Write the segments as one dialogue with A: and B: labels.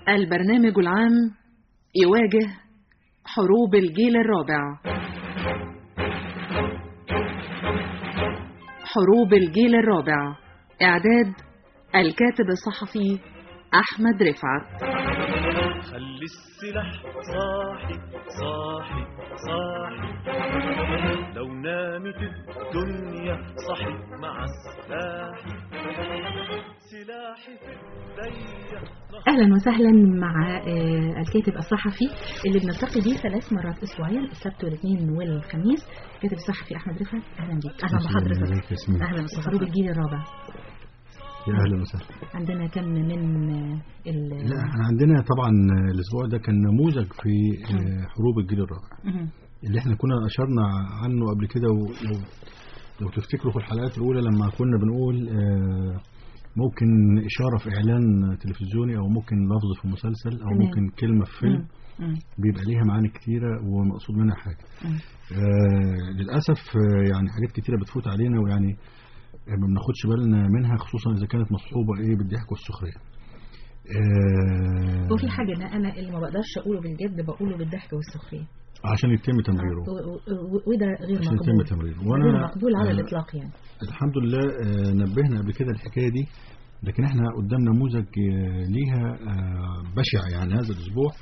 A: البرنامج العام يواجه حروب الجيل الرابع حروب الجيل الرابع إعداد الكاتب الصحفي أحمد رفعت
B: خلي السلاح صاحي صاحي صاحي لو نامت الدنيا صحي مع السلاح سلاحي في ايديا
C: اهلا وسهلا مع آه، الكاتب الصحفي اللي بنلتقي بيه ثلاث مرات اسبوعيا السبت والاثنين والخميس الكاتب الصحفي احمد رفعت اهلا بيك اهلا بحضرتك
D: عليك ياسمين.
C: اهلا استاذ حروب الجيل الرابع
D: يا اهلا وسهلا
C: عندنا كم من آه، ال
D: لا احنا عندنا طبعا الاسبوع ده كان نموذج في آه، حروب الجيل الرابع
C: مهم.
D: اللي احنا كنا اشرنا عنه قبل كده ولو لو تفتكروا في الحلقات الاولى لما كنا بنقول آه، ممكن اشاره في اعلان تلفزيوني او ممكن لفظ في مسلسل او
C: تمام.
D: ممكن كلمه في فيلم
C: مم. مم.
D: بيبقى ليها معاني كتيره ومقصود منها حاجه
C: مم.
D: آه للاسف آه، يعني حاجات كتيره بتفوت علينا ويعني ما بناخدش بالنا منها خصوصا اذا كانت مصحوبه ايه بالضحك والسخريه آه
C: وفي حاجه ان انا اللي ما بقدرش اقوله بالجد بقوله بالضحك والسخريه
D: عشان يتم تمريره
C: و- و- وده غير
D: عشان يتم
C: مقبول
D: تمريره
C: غير
D: وانا
C: مقبول على
D: آه،
C: الاطلاق يعني
D: الحمد لله آه، نبهنا قبل كده الحكايه دي لكن احنا قدام نموذج آه، ليها آه، بشع يعني هذا الاسبوع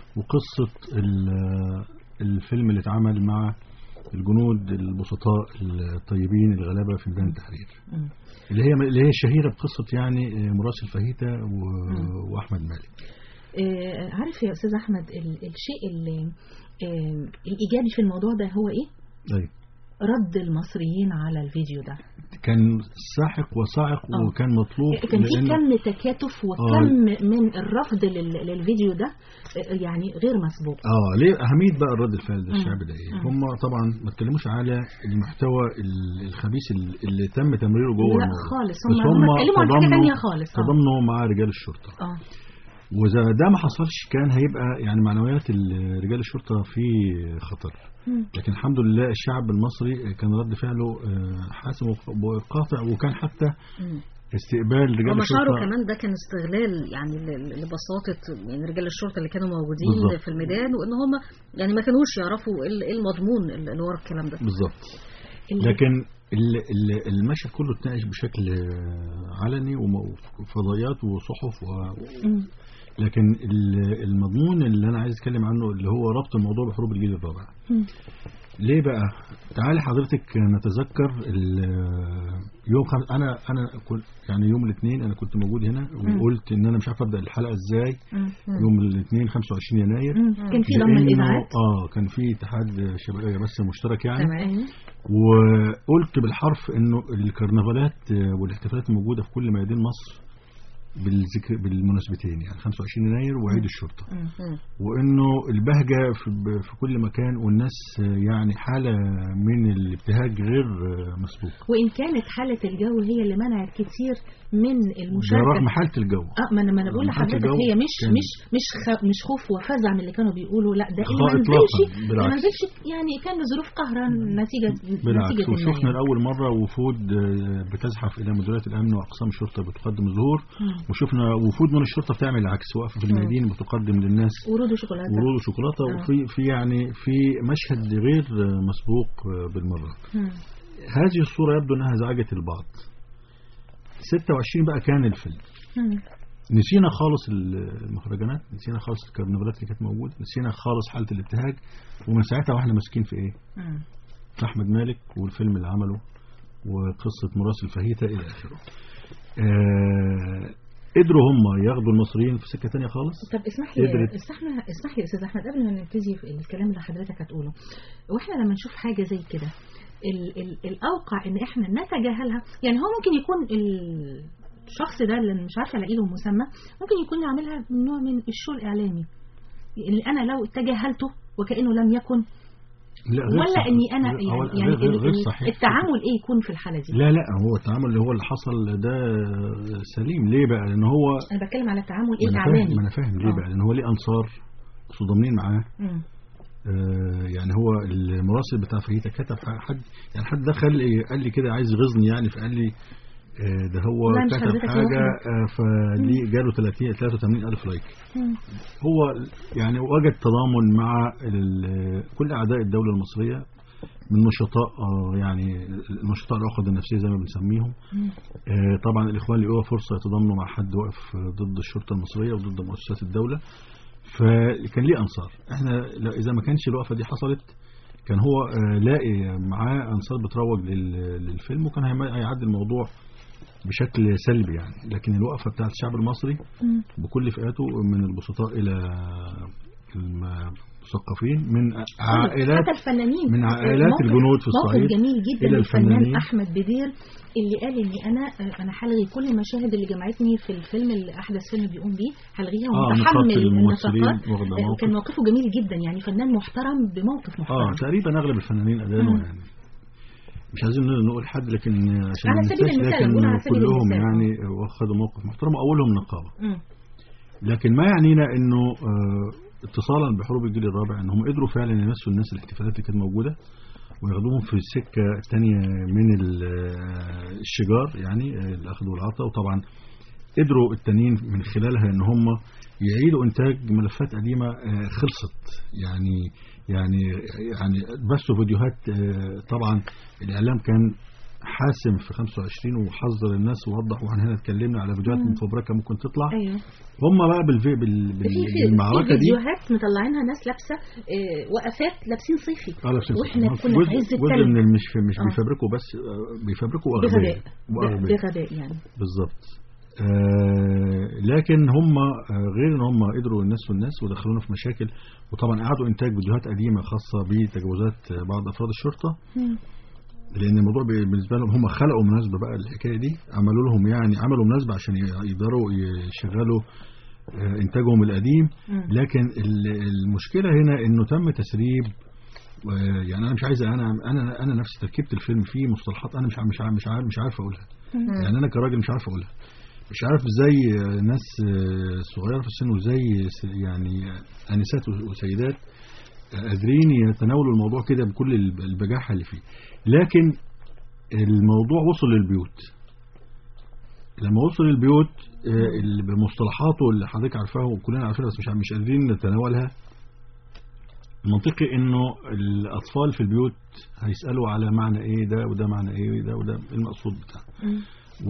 D: وقصه ال- آه، الفيلم اللي اتعمل مع الجنود البسطاء الطيبين الغلابه في ميدان التحرير
C: مم.
D: اللي هي اللي هي الشهيره بقصه يعني آه، مراسل فاهيتا و- واحمد مالك
C: آه، عارف يا استاذ احمد ال- الشيء اللي آه، الايجابي في الموضوع ده هو ايه
D: طيب
C: رد المصريين على الفيديو ده
D: كان ساحق وصاعق
C: آه.
D: وكان مطلوب
C: كان في
D: لأن-
C: كم تكاتف وكم من الرفض لل- للفيديو ده آه، يعني غير مسبوق
D: اه ليه اهميه بقى الرد الفعل ده
C: مم.
D: الشعب ده ايه
C: مم.
D: هم طبعا ما اتكلموش على المحتوى ال- الخبيث اللي- اللي تم تمريره جوه
C: لا
D: الموضوع.
C: خالص
D: بس
C: هم هم اتكلموا عن حاجه
D: تضامنوا-
C: ثانيه خالص اه
D: تضامنوا مع رجال الشرطه
C: اه
D: واذا ده ما حصلش كان هيبقى يعني معنويات ال- رجال الشرطه في خطر
C: مم.
D: لكن الحمد لله الشعب المصري كان رد فعله آه، حاسم وقاطع وكان حتى
C: مم.
D: استقبال رجال
E: هم شعروا
D: الشرطه
E: كمان ده كان استغلال يعني ل- لبساطة يعني رجال الشرطة اللي كانوا موجودين
D: بالظبط.
E: في الميدان وان هم يعني ما كانوش يعرفوا ايه ال- إيه المضمون اللي ورا الكلام ده
D: بالظبط
C: ال-
D: لكن ال- ال- المشهد كله اتناقش بشكل آه، علني وم- وفضائيات وصحف و...
C: مم.
D: لكن ال- المضمون اللي انا عايز اتكلم عنه اللي هو ربط الموضوع بحروب الجيل الرابع
C: مم.
D: ليه بقى تعالي حضرتك نتذكر ال- يوم خمس انا انا كنت يعني يوم الاثنين انا كنت موجود هنا وقلت ان انا مش عارف ابدا الحلقه ازاي
C: مم.
D: يوم الاثنين 25 يناير
C: مم. كان في ضم
D: لأنه-
C: الاذاعات
D: اه كان في اتحاد شباب بس مشترك يعني
C: تمام
D: وقلت بالحرف انه الكرنفالات والاحتفالات الموجوده في كل ميادين مصر بالذكر بالمناسبتين يعني 25 يناير وعيد الشرطه
C: مم.
D: وانه البهجه في, في كل مكان والناس يعني حاله من الابتهاج غير مسبوق
C: وان كانت حاله الجو هي اللي منعت كتير من
D: ده
C: المشاركه
D: رغم حاله الجو
C: اه ما انا ما انا بقول
D: حالة
C: لحضرتك
D: الجو
C: هي مش
D: كان-
C: مش مش خ... مش خوف وفزع من اللي كانوا بيقولوا لا ده اللي
D: خ-
C: ما
D: إطلاقاً،
C: نزلش اللي ما
D: بالعكس.
C: نزلش يعني كان لظروف قهرا نتيجه
D: بالعكس
C: نتيجه ما
D: وشفنا
C: يعني.
D: لاول مره وفود آه، بتزحف الى مديريات الامن واقسام الشرطه بتقدم الظهور
C: مم.
D: وشفنا وفود من الشرطه بتعمل العكس واقفه في الميادين بتقدم للناس
C: ورود وشوكولاته
D: ورود وشوكولاته
C: آه.
D: وفي في يعني في مشهد غير مسبوق بالمره
C: مم.
D: هذه الصوره يبدو انها ازعجت البعض 26 بقى كان الفيلم
C: مم.
D: نسينا خالص المهرجانات نسينا خالص الكرنفالات اللي كانت موجوده نسينا خالص حاله الابتهاج ومن ساعتها واحنا ماسكين في ايه
C: مم.
D: في احمد مالك والفيلم اللي عمله وقصه مراسل فهيته الى اخره آه قدروا هم ياخدوا المصريين في سكه تانية خالص
C: طب اسمح لي
D: قدرت.
C: اسمح لي اسمح لي يا استاذ احمد قبل ما نبتدي في الكلام اللي حضرتك هتقوله واحنا لما نشوف حاجه زي كده ال ال الاوقع ان احنا نتجاهلها يعني هو ممكن يكون الشخص ده اللي مش عارفه الاقي له مسمى ممكن يكون يعملها من نوع من الشو الاعلامي اللي انا لو تجاهلته وكانه لم يكن
D: لا غير
C: ولا
D: صحيح.
C: اني انا
D: لا،
C: يعني,
D: هو
C: يعني
D: غير, غير, غير
C: ال-
D: صحيح
C: التعامل ايه يكون في الحاله دي
D: لا لا هو التعامل اللي هو اللي حصل ده سليم ليه بقى لان هو
C: انا بتكلم على التعامل ايه
D: ما انا
C: الاعلامي
D: فاهم ما انا فاهم ليه
C: آه.
D: بقى لان هو ليه انصار صدامين معاه
C: مم.
D: آه يعني هو المراسل بتاع فاهيتا كتب حد يعني حد دخل إيه، قال لي كده عايز يغيظني يعني فقال لي آه، ده هو
C: لا، مش
D: كتب
C: حضرتك
D: حاجة
C: لوحدك.
D: آه، فدي جاله 30 83 ألف لايك
C: مم.
D: هو يعني وجد تضامن مع ال- كل أعداء الدولة المصرية من نشطاء آه، يعني النشطاء العقد النفسية زي ما بنسميهم
C: مم.
D: آه، طبعا الإخوان لقوها فرصة يتضامنوا مع حد واقف ضد الشرطة المصرية وضد مؤسسات الدولة فكان ليه أنصار احنا لو- إذا ما كانش الوقفة دي حصلت كان هو آه، لاقي معاه أنصار بتروج لل- للفيلم وكان هيم- هيعدي الموضوع بشكل سلبي يعني لكن الوقفة بتاعت الشعب المصري
C: مم.
D: بكل فئاته من البسطاء إلى المثقفين من عائلات
C: حتى الفنانين
D: من عائلات
C: موقف-
D: الجنود في الصعيد
C: موقف جميل جدا
D: إلى
C: للفنان
D: الفنانين.
C: احمد بدير اللي قال اني انا انا هلغي كل المشاهد اللي جمعتني في الفيلم اللي احدث فيلم بيقوم بيه هلغيها
D: اه
C: ومتحمل
D: نقابة الممثلين
C: النفقات
D: واخدة
C: آه،
D: موقف
C: كان موقفه جميل جدا يعني فنان محترم بموقف محترم
D: اه تقريبا اغلب الفنانين ادانوا
C: مم.
D: يعني مش عايزين نقول حد لكن عشان
C: على
D: ما
C: سبيل
D: ننساش
C: المثال،
D: لكن
C: نقول على سبيل
D: كلهم
C: المثال.
D: يعني واخدوا موقف محترم واولهم نقابه
C: مم.
D: لكن ما يعنينا انه آه، اتصالا بحروب الجيل الرابع انهم قدروا فعلا يمسوا الناس الاحتفالات اللي كانت موجوده وياخدوهم في السكه الثانيه من ال- آه، الشجار يعني آه، الاخذ والعطاء وطبعا قدروا التانيين من خلالها ان هم يعيدوا انتاج ملفات قديمه آه، خلصت يعني يعني يعني بثوا فيديوهات آه، طبعا الاعلام كان حاسم في 25 وحذر الناس ووضح واحنا هنا اتكلمنا على فيديوهات
C: مم.
D: مفبركه ممكن تطلع
C: ايوه
D: هم بقى بالفي بال
C: في في في
D: بالمعركه دي
C: فيديوهات مطلعينها ناس لابسه آه، وقفات لابسين صيفي
D: اه لابسين
C: واحنا
D: صح.
C: كنا
D: جزء,
C: في عز
D: جزء
C: التلج
D: من ال- مش في مش
C: آه.
D: بيفبركوا بس آه، بيفبركوا
C: بغباء
D: اغبياء
C: ب-
D: واغبياء
C: بغباء يعني
D: بالظبط آه لكن هم آه غير ان هم قدروا ينسوا الناس ودخلونا في مشاكل وطبعا اعادوا انتاج فيديوهات قديمه خاصه بتجاوزات آه، بعض افراد الشرطه
C: مم.
D: لان الموضوع بي- بالنسبه لهم هم خلقوا مناسبه بقى الحكايه دي عملوا لهم يعني عملوا مناسبه عشان ي- يقدروا يشغلوا آه، انتاجهم القديم
C: مم.
D: لكن ال- المشكله هنا انه تم تسريب آه، يعني انا مش عايز انا انا انا نفسي تركيبه الفيلم فيه مصطلحات انا مش ع- مش ع- مش عارف مش عارف اقولها
C: مم.
D: يعني انا كراجل مش عارف اقولها مش عارف ازاي آه، ناس آه، صغيره في السن وازاي س- يعني آه، انسات وسيدات آه، قادرين يتناولوا الموضوع كده بكل الب- البجاحه اللي فيه لكن الموضوع وصل للبيوت لما وصل للبيوت آه، اللي بمصطلحاته اللي حضرتك عارفاها وكلنا عارفينها بس مش مش قادرين نتناولها المنطقي انه الاطفال في البيوت هيسالوا على معنى ايه ده وده معنى ايه وده وده إيه المقصود بتاعه
C: مم.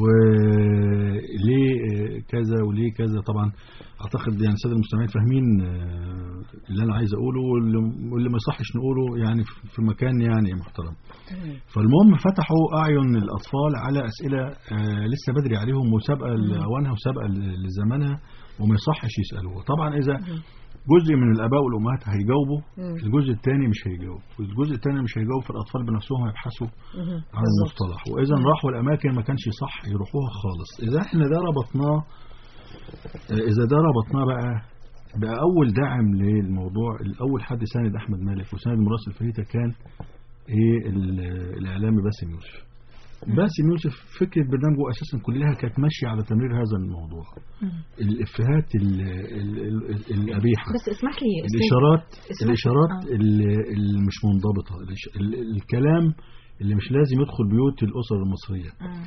D: وليه كذا وليه كذا طبعا اعتقد يعني الساده المستمعين فاهمين آه، اللي انا عايز اقوله واللي واللي ما يصحش نقوله يعني في مكان يعني محترم فالمهم فتحوا اعين الاطفال على اسئله آه، لسه بدري عليهم وسابقه لاوانها وسابقه ل- لزمانها وما يصحش يسالوها طبعا اذا جزء من الاباء والامهات هيجاوبوا
E: مم.
D: الجزء الثاني مش هيجاوب والجزء الثاني مش هيجاوب فالاطفال بنفسهم هيبحثوا
E: مهم.
D: عن المصطلح واذا راحوا الاماكن ما كانش صح يروحوها خالص اذا احنا ده ربطناه اذا ده ربطناه بقى بقى اول داعم للموضوع الاول حد ساند احمد مالك وساند مراسل فريته كان ايه ال- الاعلامي باسم يوسف باسم يوسف فكره برنامجه اساسا كلها كانت ماشيه على تمرير هذا الموضوع
C: مم.
D: الافيهات ال- ال- ال- القبيحه
C: بس اسمح لي أستاذ.
D: الاشارات
C: اسمح-
D: الاشارات
C: آه.
D: اللي اللي مش منضبطه الإش- ال- الكلام اللي مش لازم يدخل بيوت الاسر المصريه
C: مم.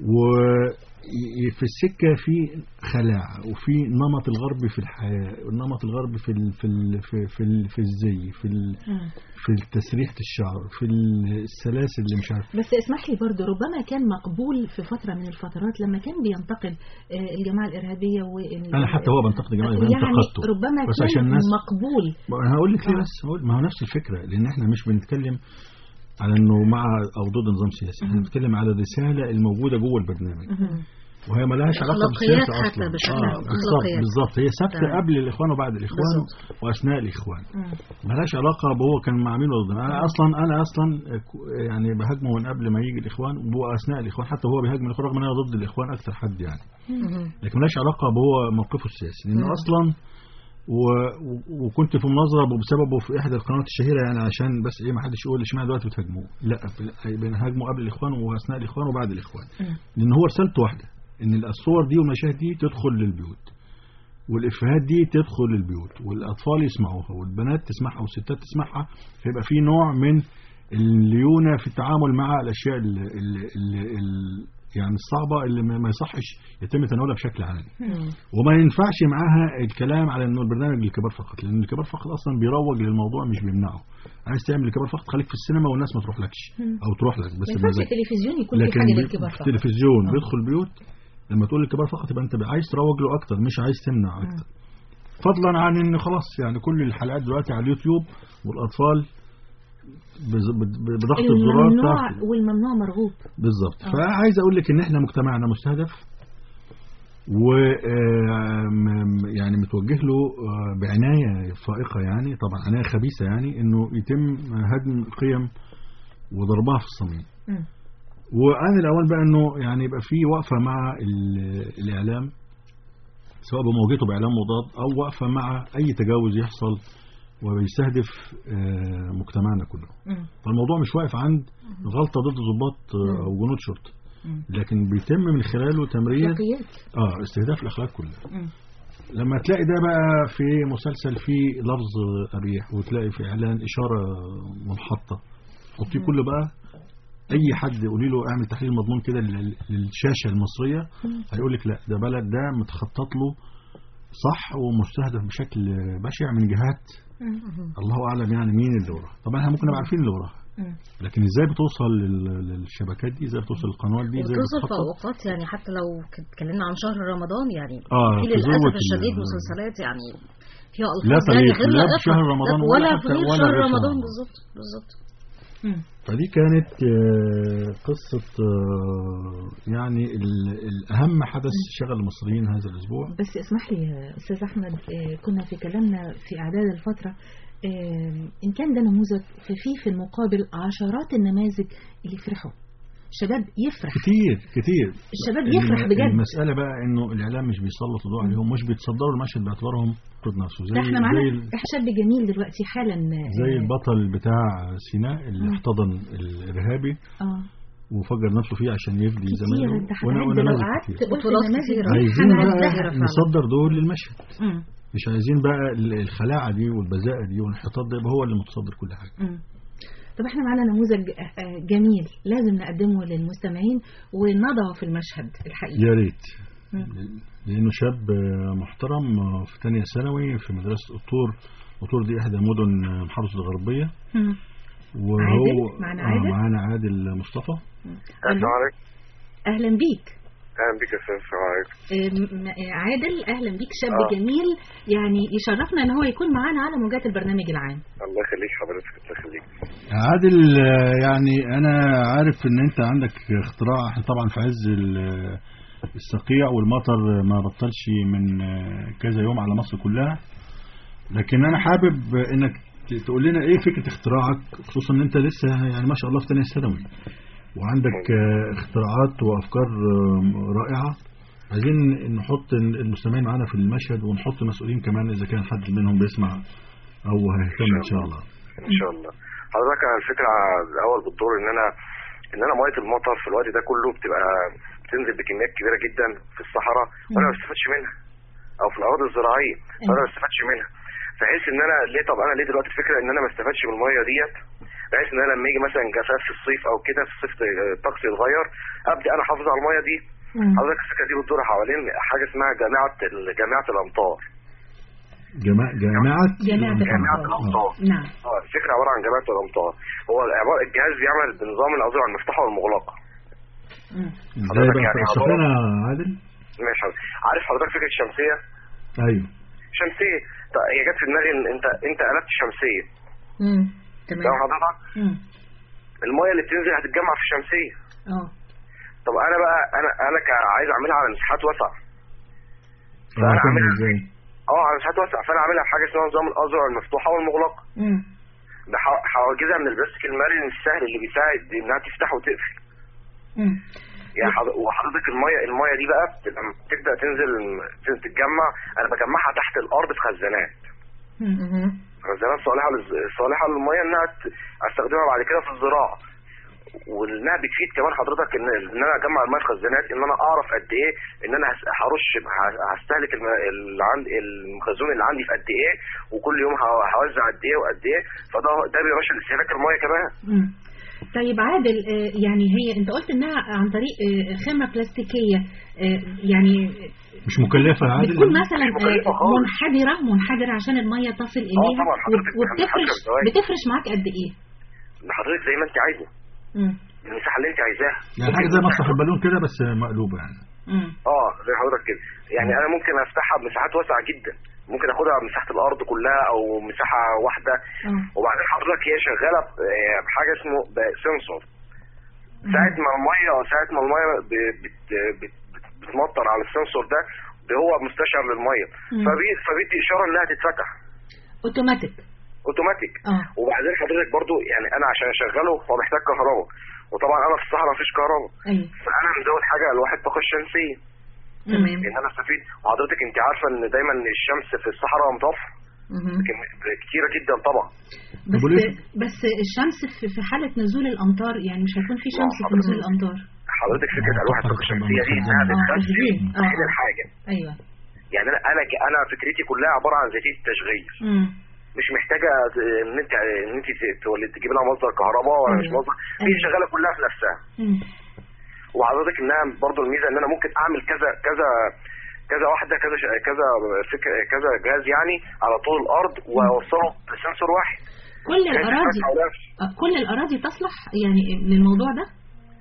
D: وفي السكه في خلاع وفي نمط الغرب في الحياه والنمط الغرب في ال في ال في في, ال في الزي في ال
C: مم.
D: في تسريحه الشعر في السلاسل اللي مش عارف
C: بس اسمح لي برضه ربما كان مقبول في فترة من الفترات لما كان بينتقد آه، الجماعة الإرهابية وال...
D: انا حتى هو بنتقد الجماعه
C: يعني
D: انتقدته
C: ربما
D: بس
C: كان
D: عشان الناس
C: مقبول
D: ما انا هقول لك ليه
C: آه.
D: بس هقول ما هو نفس الفكره لان احنا مش بنتكلم على انه مع او ضد نظام سياسي احنا
C: مهم.
D: بنتكلم على الرساله الموجوده جوه البرنامج
C: مهم.
D: وهي ملهاش علاقه
E: الأخلاقيات
D: بالسياسه
E: حتى
D: اصلا
E: بشكل
D: آه
E: عام،
D: بالظبط
E: الأخلاقيات.
D: بالظبط هي ثابته
E: تمام.
D: قبل الاخوان وبعد الاخوان
E: بالظبط.
D: واثناء الاخوان
C: مم.
D: ملهاش علاقه بهو كان مع مين ولا ضد مين. انا اصلا انا اصلا يعني بهاجمه من قبل ما يجي الاخوان واثناء الاخوان حتى هو بيهاجم الاخوان رغم ان انا ضد الاخوان اكثر حد يعني
E: مهم.
D: لكن ملهاش علاقه بهو موقفه السياسي لانه
E: مم.
D: اصلا و... و- وكنت في مناظره بسببه في احدى القنوات الشهيره يعني عشان بس ايه ما حدش يقول اشمعنى دلوقتي بتهاجموه لا بن- بنهاجمه قبل الاخوان واثناء الاخوان وبعد الاخوان
C: مم.
D: لان هو رسالته واحده ان الصور دي والمشاهد دي تدخل للبيوت والافيهات دي تدخل للبيوت والاطفال يسمعوها والبنات تسمعها والستات تسمعها فيبقى في نوع من الليونه في التعامل مع الاشياء اللي, اللي, اللي, يعني الصعبه اللي ما ما يصحش يتم تناولها بشكل علني
E: مم.
D: وما ينفعش معاها الكلام على انه البرنامج للكبار فقط لان الكبار فقط اصلا بيروج للموضوع مش بيمنعه عايز تعمل للكبار فقط خليك في السينما والناس ما تروحلكش او تروح لك بس
C: ما ينفعش
D: بمزاج.
C: التلفزيون يكون في
D: لكن
C: حاجه
D: بي-
C: للكبار
D: في
C: فقط
D: التلفزيون
C: آه.
D: بيدخل بيوت لما تقول للكبار فقط يبقى انت عايز تروج له اكتر مش عايز تمنع اكتر فضلا عن ان خلاص يعني كل الحلقات دلوقتي على اليوتيوب والاطفال بز- ب- ب- بضغط الزرار
C: الممنوع
D: تعرف-
C: والممنوع مرغوب
D: بالظبط
C: آه.
D: فعايز اقول لك ان احنا مجتمعنا مستهدف و آم، يعني متوجه له آه، بعنايه فائقه يعني طبعا عنايه خبيثه يعني انه يتم هدم القيم وضربها في الصميم
C: مم.
D: وآن الأوان بقى إنه يعني يبقى في وقفة مع ال- الإعلام سواء بمواجهته بإعلام مضاد أو وقفة مع أي تجاوز يحصل وبيستهدف آه، مجتمعنا كله
C: مم.
D: فالموضوع مش واقف عند غلطة ضد ضباط آه، أو جنود شرطة
C: مم.
D: لكن بيتم من خلاله تمرير
C: أخلاقيات
D: اه استهداف الأخلاق كلها
C: مم.
D: لما تلاقي ده بقى في مسلسل فيه لفظ قبيح وتلاقي في إعلان إشارة منحطة حطيه كله بقى اي حد قولي له اعمل تحليل مضمون كده لل- للشاشه المصريه هيقول لك لا ده بلد ده متخطط له صح ومستهدف بشكل بشع من جهات
C: مم.
D: الله اعلم يعني مين اللي وراها طبعا احنا ممكن نبقى عارفين اللي وراها
C: مم.
D: لكن ازاي بتوصل لل- للشبكات دي ازاي بتوصل للقنوات دي ازاي
E: وبتوصل في
D: بتخطط
E: اوقات يعني حتى لو ك- اتكلمنا عن شهر رمضان يعني
D: اه
E: في
D: في
E: للاسف
D: ذروة
E: الشديد
D: ال-
E: مسلسلات يعني فيها
D: لا
E: الفاظ يعني
D: تليق
E: غير
D: لا
E: لائقة.
D: بشهر رمضان
E: لا،
D: ولا
E: ولا
D: حتى-
E: في غير
D: ولا
E: شهر
D: غير شهر
E: رمضان
D: رمضان.
E: بالظبط بالظبط
C: مم.
D: فدي كانت آه، قصة آه، يعني ال- الأهم حدث شغل المصريين هذا الأسبوع
C: بس اسمح لي يا استاذ احمد آه، كنا في كلامنا في اعداد الفتره آه، ان كان ده نموذج ففي في المقابل عشرات النماذج اللي يفرحوا شباب يفرح
D: كتير كتير
C: الشباب
D: الم-
C: يفرح بجد
D: المسألة بقى إنه الإعلام مش بيسلط الضوء عليهم مش بيتصدروا المشهد باعتبارهم قد نفسه زي
C: ده احنا معانا
D: زي, ال-
C: إحنا شاب جميل دلوقتي حالا آه،
D: زي البطل بتاع سيناء اللي
C: مم.
D: احتضن الإرهابي
C: اه
D: وفجر نفسه فيه عشان يفدي
C: كتير
D: زمايله
C: انت
D: وأنا-
C: هتعد لو
D: ونماذج
C: قعدت
D: كتير.
C: قلت
E: بطولات
C: النماذج
E: كتيرة.
C: دي
D: عايزين
C: هنعدها.
D: بقى
E: فعلا.
D: نصدر دول للمشهد
C: مم.
D: مش عايزين بقى ال- الخلاعة دي والبذاءة دي والانحطاط ده يبقى هو اللي متصدر كل حاجة
C: مم. طب احنا معانا نموذج آه، آه، جميل لازم نقدمه للمستمعين ونضعه في المشهد الحقيقي
D: يا ريت
C: مم.
D: لانه شاب آه، محترم آه، في ثانيه ثانوي في مدرسه الطور الطور دي احدى مدن آه، محافظه الغربيه
C: مم.
D: وهو
C: عادل؟ معانا
D: آه،
C: عادل؟
D: معانا عادل مصطفى
F: السلام عليكم
C: اهلا بيك
F: اهلا بك يا استاذ السلام عليكم
C: آم، آه، عادل اهلا بيك شاب
F: آه.
C: جميل يعني يشرفنا ان هو يكون معانا على موجات البرنامج العام
F: الله يخليك حضرتك الله يخليك
D: عادل آه، يعني انا عارف ان انت عندك اختراع احنا طبعا في عز ال- الصقيع والمطر ما بطلش من آه، كذا يوم على مصر كلها لكن انا حابب انك ت- تقول لنا ايه فكره اختراعك خصوصا ان انت لسه يعني ما شاء الله في ثانيه ثانوي وعندك آه، اختراعات وافكار آه، رائعه عايزين نحط المستمعين معانا في المشهد ونحط مسؤولين كمان اذا كان حد منهم بيسمع او هيهتم ان شاء الله
F: ان شاء الله حضرتك انا الفكره الاول بتدور ان انا ان انا ميه المطر في الوقت ده كله بتبقى بتنزل بكميات كبيره جدا في الصحراء وانا ما بستفادش منها او في الاراضي الزراعيه فانا ما بستفادش منها بحيث ان انا ليه طب انا ليه دلوقتي الفكره ان انا ما استفادش من الميه ديت بحيث ان انا لما يجي مثلا جفاف في الصيف او كده في الصيف الطقس يتغير ابدا انا احافظ على الميه دي
C: مم.
F: حضرتك الفكره دي بتدور حوالين حاجه اسمها جامعه جامعه الامطار
D: جماعة جماعة
C: جامعة
F: جامعه
C: الأمطار
F: الامطار
C: نعم
F: اه الفكره عباره عن جامعه الامطار هو عباره الجهاز بيعمل بنظام الاوزان المفتوحه والمغلقه
C: مم.
D: ازاي بقى
F: يعني
D: اشرح
F: عبارة-
D: لنا يا عادل
F: ماشي حضرتك. عارف حضرتك فكره الشمسيه
D: ايوه
F: شمسيه طيب هي جت في دماغي إن انت انت قلبت الشمسيه
E: مم.
F: فاهم
E: تمام
F: حضرتك
C: مم.
F: الميه اللي بتنزل هتتجمع في الشمسيه
C: اه
F: طب انا بقى انا انا ك- عايز اعملها على مساحات واسعه
D: اه
F: فانا
D: هتعمل
F: عاملها
D: ازاي
F: اه على مساحات واسعه فانا عاملها بحاجه اسمها نظام الاذرع المفتوحه والمغلقه
C: مم.
F: بح- حواجزها من البلاستيك المرن السهل اللي بيساعد انها تفتح وتقفل
C: مم.
F: يعني حض- وحضرتك الميه الميه دي بقى لما تبدا تنزل ت- تتجمع انا بجمعها تحت الارض في خزانات
C: مم.
E: مهم.
F: خزانات صالحه للز- صالحه للميه انها ت- استخدمها بعد كده في الزراعه وانها بتفيد كمان حضرتك ان ان انا اجمع الميه في خزانات ان انا اعرف قد ايه ان انا هس- هرش ه- هستهلك الم- اللي عندي المخزون اللي عندي في قد ايه وكل يوم ه- هوزع قد ايه وقد ايه فده ده بيرشد استهلاك الميه كمان
C: مم. طيب عادل آه، يعني هي انت قلت انها عن طريق آه، خامه بلاستيكيه آه، يعني
D: مش مكلفه يا عادل
C: بتكون مثلا
F: مش مكلفة
C: آه،
F: خالص.
C: منحدره منحدره عشان الميه تصل اليها
F: طبعا حضرتك
C: وب- وبتفرش
F: بتحكم ثواني.
C: بتفرش معاك قد ايه؟
F: لحضرتك زي ما انت عايزه
C: مم.
F: المساحه اللي انت عايزاها
D: يعني حاجه زي مسرح البالون كده بس مقلوبه يعني
C: مم.
F: اه زي حضرتك كده يعني انا ممكن افتحها بمساحات واسعه جدا ممكن اخدها مساحه الارض كلها او مساحه واحده
C: اه
F: وبعدين حضرتك هي شغاله ب- آه، بحاجه اسمه سنسور ساعه ما الميه ساعه ما الميه ب- بت- بت- بت- بتمطر على السنسور ده هو مستشعر للميه
C: مم.
F: فبي- فبيدي اشاره انها تتفتح
C: اوتوماتيك
F: اوتوماتيك
C: اه
F: وبعدين حضرتك برضو يعني انا عشان اشغله هو محتاج كهرباء وطبعا انا في الصحراء مفيش كهرباء
C: ايوه
F: فانا مزود حاجه الواحد الطاقه الشمسيه
E: تمام
F: ان انا استفيد وحضرتك انت عارفه ان دايما الشمس في الصحراء متوفره
E: مهم.
F: كم- كتيره جدا طبعا
C: بس
D: بوليس-
C: بس الشمس في في حاله نزول الامطار يعني مش هيكون في شمس في نزول الامطار
F: حضرتك فكره
D: آه،
F: الواح
D: طبعاً
F: الطاقه الشمسيه دي انها
C: اه
F: بتخزن
C: تشغيل اه
F: تشغيل
C: آه.
F: الحاجه
C: ايوه
F: يعني انا انا ك- انا فكرتي كلها عباره عن ذاتيه التشغيل
C: مم.
F: مش محتاجه ت- ان انت ان انت ت- تولد تجيب لها مصدر كهرباء ولا مش
C: أيوة.
F: مصدر هي
C: أيوة.
F: شغاله كلها في نفسها
C: مم.
F: وحضرتك انها برضو الميزه ان انا ممكن اعمل كذا كذا كذا واحده كذا ش- كذا فكره كذا جهاز يعني على طول الارض واوصله بسنسور واحد
C: كل
F: بحيث
C: الاراضي
F: يفتح على نفسه.
C: آه، كل الاراضي تصلح يعني للموضوع ده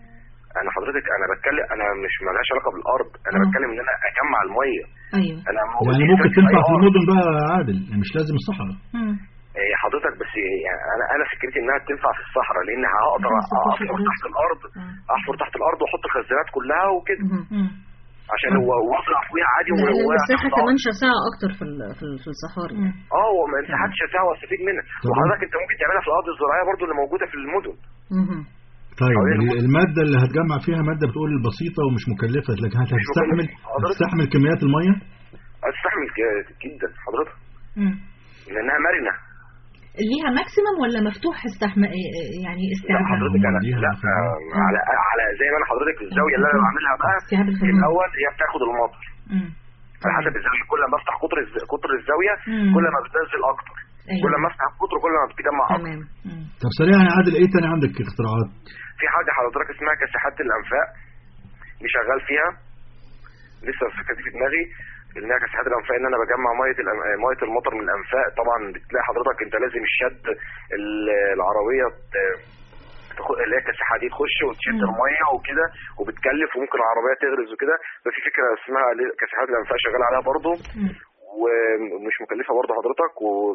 F: انا حضرتك انا بتكلم انا مش مالهاش علاقه بالارض انا
C: آه.
F: بتكلم ان انا اجمع الميه
C: ايوه
F: انا
D: يعني ممكن تنفع في المدن بقى يا عادل يعني مش لازم الصحراء
C: مم.
F: إيه حضرتك بس يعني انا انا فكرتي انها تنفع في الصحراء لان هقدر
C: بس تخش
F: احفر
C: الأرض.
F: تحت الارض
C: آه.
F: احفر تحت الارض واحط الخزانات كلها وكده
E: مهم.
C: مم.
F: عشان هو وازرع فوقيها عادي
E: لأن
F: وهو
E: المساحة
F: تحت
E: كمان
F: الأرض.
E: شاسعة أكتر في ال- في ال- في الصحاري
C: مم.
F: اه ومساحات شاسعه واستفيد منها
D: طبعا.
F: وحضرتك انت ممكن تعملها في الارض الزراعيه برضو اللي موجوده في المدن
E: مهم.
D: طيب
F: حوالين
D: ال-
F: المدن.
D: الماده اللي هتجمع فيها ماده بتقول بسيطه ومش مكلفه لكن هتستحمل
F: مكلفة.
D: هتستحمل كميات الميه
F: هتستحمل ك- جدا حضرتك
C: مم.
F: لانها مرنه
C: ليها ماكسيمم ولا مفتوح استحم... يعني
F: لا
C: استيعابها
F: حضرتك انا
D: ليها
F: لا
D: مثلاً.
F: آه، على على زي ما انا حضرتك الزاويه اللي انا بعملها بقى
C: استيعاب
F: في
C: الخدمات
F: الاول هي بتاخد المطر
C: مم.
F: على حسب الزاويه كل ما افتح قطر الز- قطر الزاويه
C: مم.
F: كل ما بتنزل اكتر
C: أيوة.
F: كل ما افتح قطر كل ما بتجمع اكتر
E: تمام
C: مم.
D: طب سريعا يا عادل ايه تاني عندك اختراعات
F: في حاجه حضرتك اسمها كاسحات الانفاق دي شغال فيها لسه الفكره دي في دماغي انها كاسحات الانفاق ان انا بجمع ميه الأم- ميه المطر من الانفاق طبعا بتلاقي حضرتك انت لازم الشد ال- العربيه ت- تخ- اللي هي الكاسحه دي تخش وتشد
C: مم.
F: الميه وكده وبتكلف وممكن العربيه تغرز وكده ففي فكره اسمها ل- كاسحات الانفاق شغال عليها برضه
C: مم.
F: ومش مكلفه برضه حضرتك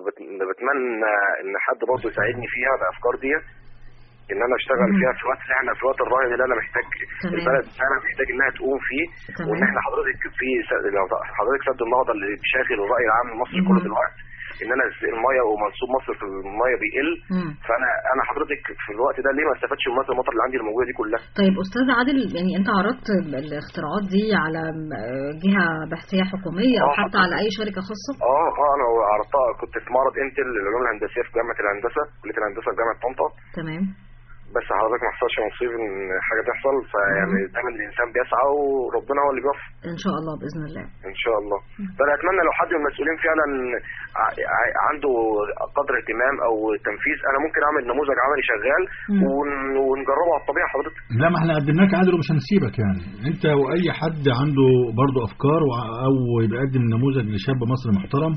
F: وبتمنى ان حد برضه يساعدني فيها بافكار دي ان انا اشتغل
E: مم.
F: فيها في وقت احنا في وقت الراهن اللي انا محتاج
E: تمام.
F: البلد فعلا محتاج انها تقوم فيه
E: تمام.
F: وان احنا حضرتك في س- لو حضرتك سد النهضه اللي بيشاغل الراي العام المصري
E: مم.
F: كله دلوقتي ان انا ز- الميه ومنسوب مصر في الميه بيقل
E: مم.
F: فانا انا حضرتك في الوقت ده ليه ما استفدش من ميه المطر اللي عندي الموجوده دي كلها
E: طيب أستاذ عادل يعني أنت عرضت ال- الاختراعات دي على آه، جهة بحثية حكومية أو
F: آه،
E: حتى على أي شركة خاصة؟
F: اه اه انا عرضتها كنت في معرض انتل للعلوم الهندسيه في جامعه الهندسه كليه الهندسه في جامعه طنطا
E: تمام
F: بس حضرتك ما حصلش نصيب ان حاجه تحصل فيعني دايما الانسان بيسعى وربنا هو اللي بيوفق
E: إن شاء الله بإذن الله
F: ان شاء الله فانا اتمنى لو حد من المسؤولين فعلا ع- ع- عنده قدر اهتمام او تنفيذ انا ممكن اعمل نموذج عملي شغال
C: مم.
F: ون- ونجربه على الطبيعه حضرتك
D: لا ما احنا قدمناك عادل ومش هنسيبك يعني انت واي حد عنده برضه افكار وع- او بيقدم نموذج لشاب مصري محترم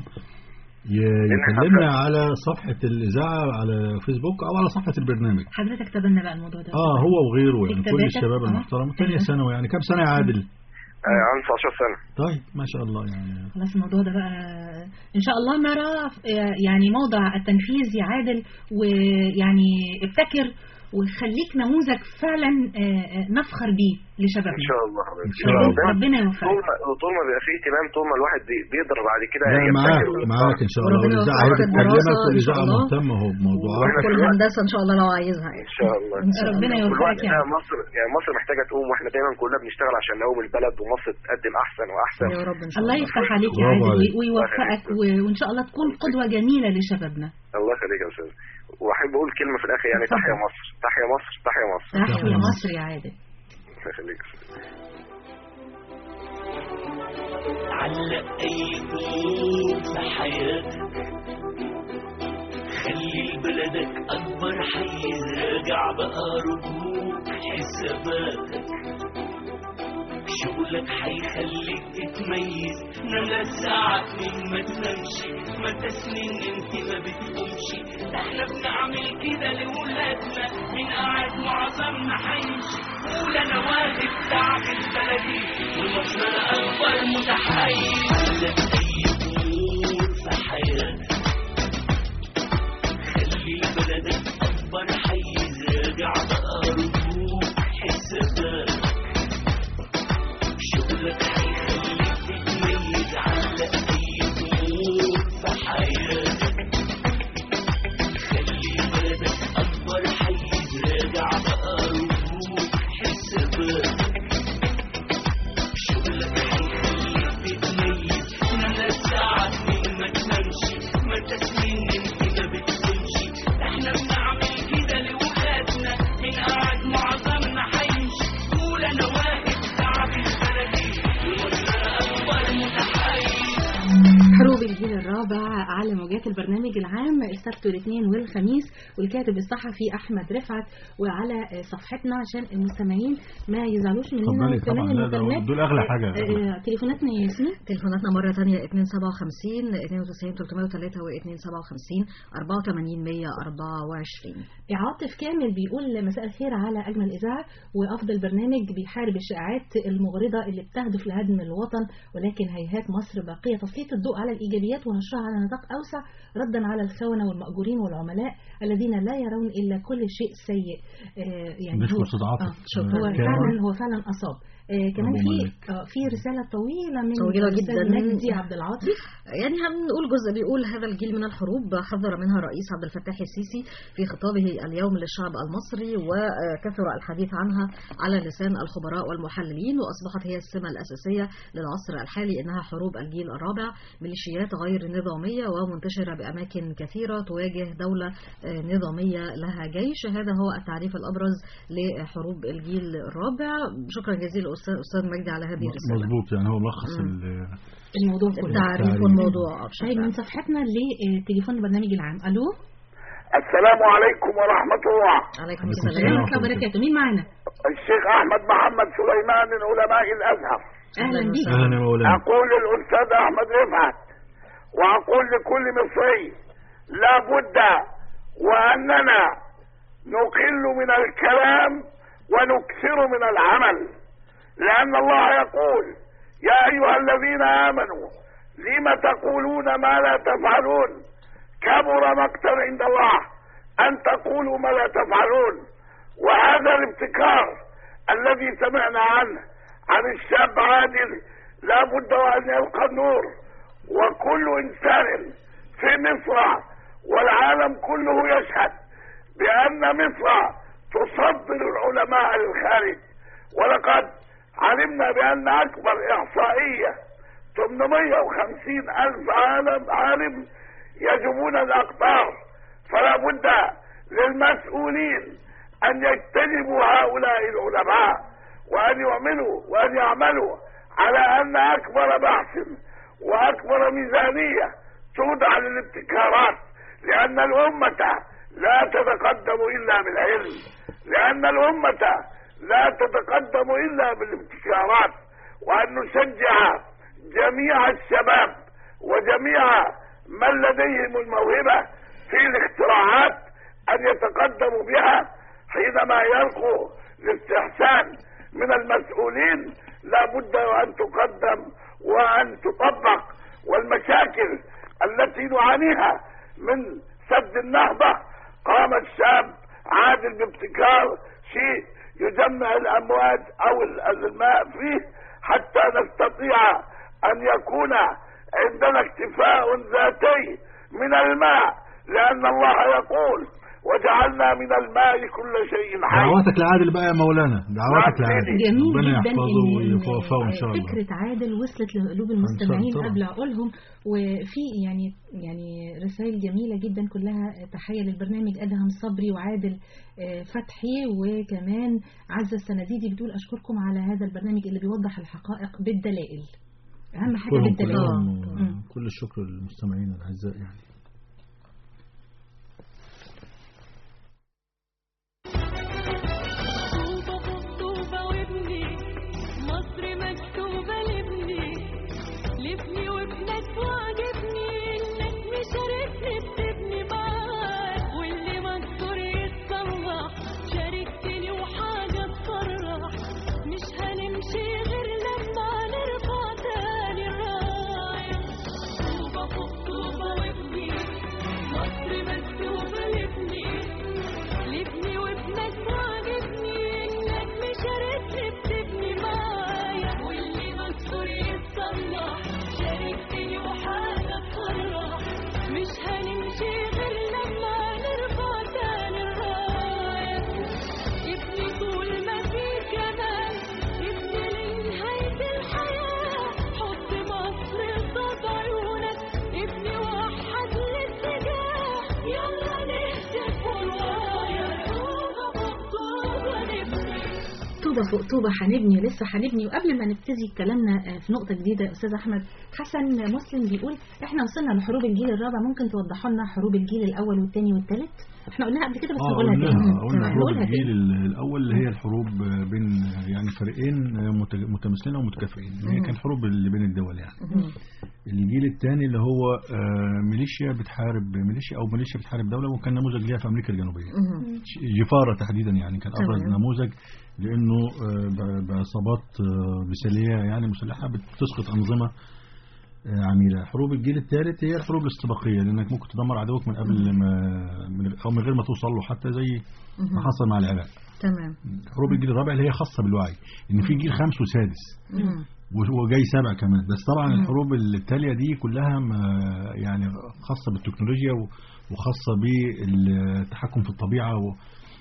D: ي- يكلمنا على صفحة الإذاعة على فيسبوك أو على صفحة البرنامج
C: حضرتك تبنى بقى الموضوع ده
D: اه هو وغيره يعني كل
C: كتاباتك؟
D: الشباب
C: آه.
D: المحترم تانية
C: أيوة.
D: ثانوي يعني كم سنة يا عادل
F: آه عندي 19 سنه
D: طيب ما شاء الله يعني
C: خلاص الموضوع ده بقى ان شاء الله نرى آه، يعني موضع التنفيذ يا عادل ويعني ابتكر وخليك نموذج فعلا آه، آه، نفخر بيه
F: ان
C: لشبابنا
F: شاء الله حضرتك
D: إن شاء الله.
F: دايما
C: ربنا
F: طول
C: يوفقك
F: ما طول ما بيبقى فيه اهتمام طول ما الواحد بي- بيقدر بعد كده
D: لا
F: يبتكر
D: معاك
F: ويختار.
D: معاك إن شاء الله
E: وربنا
D: والإذاعة
E: يوفقك
D: هي
E: في الدراسة
D: بتكلمك
E: إن شاء
D: والإذاعة
E: الله.
D: مهتمة اهو بموضوعات
F: وإحنا
E: كل
F: في الوقت-
E: هندسة إن شاء الله لو عايزها
F: ان شاء الله
E: إن شاء
C: ربنا
E: الله.
C: يوفقك
F: والوقت
C: يا
F: ده
C: عم.
F: مصر يعني مصر محتاجه تقوم واحنا دايما كلنا بنشتغل عشان نقوم البلد ومصر تقدم احسن واحسن
E: يا رب إن شاء
C: الله
E: الله
C: يفتح عليك يا
D: برافو
C: عادل
D: عليك.
C: وي- ويوفقك و- وان شاء الله تكون قدوة جميلة لشبابنا
F: الله يخليك يا استاذ واحب اقول كلمه في الاخر يعني
C: اتفضل.
F: تحيا مصر تحيا مصر تحيا مصر
C: تحيا مصر يا عادل
F: الله يخليك يا أستاذ.
B: علق أي طول في حياتك خلي لبلدك أكبر حيز راجع بقى رجوك حساباتك شغلك هيخليك تتميز نام ساعات من ما تنامش ما تسنين انت ما بتقومش ده احنا بنعمل كده لولادنا من قاعد معظمنا هيمشي قول انا واقف تعب البلدي ومصر انا اكبر متحيز لك اي امور في حياتك خلي بلدك اكبر حيز راجع بقى رجوك حساباتك شغلك هيخليك تتميز على اي امور في حياتك خلي بلدك اكبر حيز راجع بقى رجوك حساباتك شغلك هيخليك تتميز نام ساعات من ما تنامش ما تسمين انت ما بتكونش احنا بنعمل كده لولادنا من قاعد معظمنا هيمشي قول انا واقف تعب البلدي ومصر اكبر متحيز
C: حروب الجيل الرابع على موجات البرنامج العام السبت والاثنين والخميس والكاتب الصحفي احمد رفعت وعلى صفحتنا عشان المستمعين ما يزعلوش مننا
D: اتفضلي طبعا
C: وكمان
D: لا ده
C: المكالمات
D: دول اغلى حاجه
C: آه، تليفوناتنا يا ياسمين
E: تليفوناتنا مرة تانية 257 92 303 و 257 84 124
C: عاطف كامل بيقول مساء الخير على اجمل اذاعه وافضل برنامج بيحارب الشائعات المغرضه اللي بتهدف لهدم الوطن ولكن هيهات مصر باقيه تسليط الضوء على الايجابيات ونشرها على نطاق اوسع ردا على الخونه والمأجورين والعملاء الذين لا يرون الا كل شيء سيء آه يعني
D: نشكر
C: هو
D: أستاذ عاطف.
C: آه شوف هو
D: كامل.
C: فعلا هو فعلا اصاب آه كمان
D: أبو
C: في
D: مالك.
C: آه في رساله طويله من
E: طويلة
C: الأستاذ
E: جداً.
C: مجدي عبد العاطي
E: يعني هنقول جزء بيقول هذا الجيل من الحروب حذر منها الرئيس عبد الفتاح السيسي في خطابه اليوم للشعب المصري وكثر الحديث عنها على لسان الخبراء والمحللين واصبحت هي السمه الاساسيه للعصر الحالي انها حروب الجيل الرابع ميليشيات غير نظاميه ومنتشره باماكن كثيره تواجه دوله آه، نظاميه لها جيش هذا هو التعريف الابرز لحروب الجيل الرابع شكرا جزيلا استاذ استاذ مجدي على هذه الرساله
D: مظبوط يعني هو ملخص
E: مم.
D: ال-
C: الموضوع كله
E: التعريف
D: التعريف.
E: والموضوع بشكل
C: طيب من
E: عام.
C: صفحتنا لتليفون البرنامج العام الو
G: السلام عليكم ورحمة الله
E: عليكم
D: عليكم
E: السلام
D: السلام.
C: ورحمه الله وبركاته مين معانا
G: الشيخ أحمد محمد سليمان من علماء الأزهر
C: اهلا بيك
D: اهلا يا مولانا
G: أقول للأستاذ أحمد رفعت وأقول لكل مصري لا بد وأننا نقل من الكلام ونكثر من العمل لأن الله يقول يا أيها الذين آمنوا لم تقولون ما لا تفعلون كبر مقتا عند الله أن تقولوا ما لا تفعلون وهذا الابتكار الذي سمعنا عنه عن الشاب عادل لا بد وأن يلقى النور وكل إنسان في مصر والعالم كله يشهد بأن مصر تصدر العلماء للخارج ولقد علمنا بأن أكبر إحصائية 850 ألف عالم عالم يجبون الأقطار فلا بد للمسؤولين أن يجتنبوا هؤلاء العلماء وأن يعملوا وأن يعملوا على أن أكبر بحث وأكبر ميزانية توضع للابتكارات لأن الأمة لا تتقدم إلا بالعلم لأن الأمة لا تتقدم إلا بالابتكارات وأن نشجع جميع الشباب وجميع من لديهم الموهبة في الاختراعات أن يتقدموا بها حينما يلقوا الاستحسان من المسؤولين لا بد وأن تقدم وأن تطبق والمشاكل التي نعانيها من سد النهضة قام الشاب عادل بابتكار شيء يجمع الأمواج أو الماء فيه حتى نستطيع أن يكون عندنا اكتفاء ذاتي من الماء لأن الله يقول وجعلنا من الماء كل شيء حي
D: دعواتك لعادل بقى يا مولانا دعواتك
G: نعم،
D: لعادل
C: جميل
D: ربنا
C: جدا
D: يحفظه
C: إن-
D: ويوفقه ان شاء الله
C: فكرة عادل وصلت لقلوب المستمعين
D: طبعا.
C: قبل عقولهم وفي يعني يعني رسائل جميلة جدا كلها تحية للبرنامج أدهم صبري وعادل آه، فتحي وكمان عزة السنديدي بتقول أشكركم على هذا البرنامج اللي بيوضح الحقائق بالدلائل أهم حاجة
D: كلهم
C: بالدلائل
D: كلهم
C: مم.
D: كل الشكر للمستمعين الاعزاء يعني
H: الله شاركتني وحالة فرح مش هنمشي غير لما نرفع تاني الراية ابني طول ما في كمان ابني لنهاية الحياة حط مصر قصاد عيونك ابني وحد الاتجاه يلا نهتف والورايا طوبة طوبة نبني
C: طوبة فوق طوبة هنبني ولسه هنبني وقبل ما نبتدي كلامنا آه، في نقطة جديدة يا أستاذ أحمد حسن مسلم بيقول إحنا وصلنا لحروب الجيل الرابع ممكن توضحوا لنا حروب الجيل الأول والثاني والثالث إحنا قلناها قبل كده بس
D: اه
C: نقولها تاني
D: قلنا قلنا
C: تمام،
D: حروب
C: نقولها
D: الجيل
C: تاني
D: ال- الاول اللي هي الحروب بين يعني فريقين مت- متماثلين ومتكافئين هي كانت حروب اللي بين الدول يعني الجيل الثاني اللي هو آه، ميليشيا بتحارب ميليشيا او ميليشيا بتحارب دوله وكان نموذج ليها في امريكا الجنوبيه جفاره تحديدا يعني كان ابرز
E: تمام.
D: نموذج لانه آه، ب- بعصابات آه، مثاليه يعني مسلحه بتسقط انظمه آه، عميله حروب الجيل الثالث هي الحروب الاستباقيه لانك ممكن تدمر عدوك من قبل ما من او من غير ما توصل له حتى زي ما حصل مع العراق
E: تمام
D: حروب الجيل الرابع اللي هي خاصه بالوعي ان في جيل خامس وسادس
E: مم.
D: وجاي سابع كمان بس طبعا الحروب التالية دي كلها ما يعني خاصة بالتكنولوجيا و- وخاصة بالتحكم في الطبيعة و-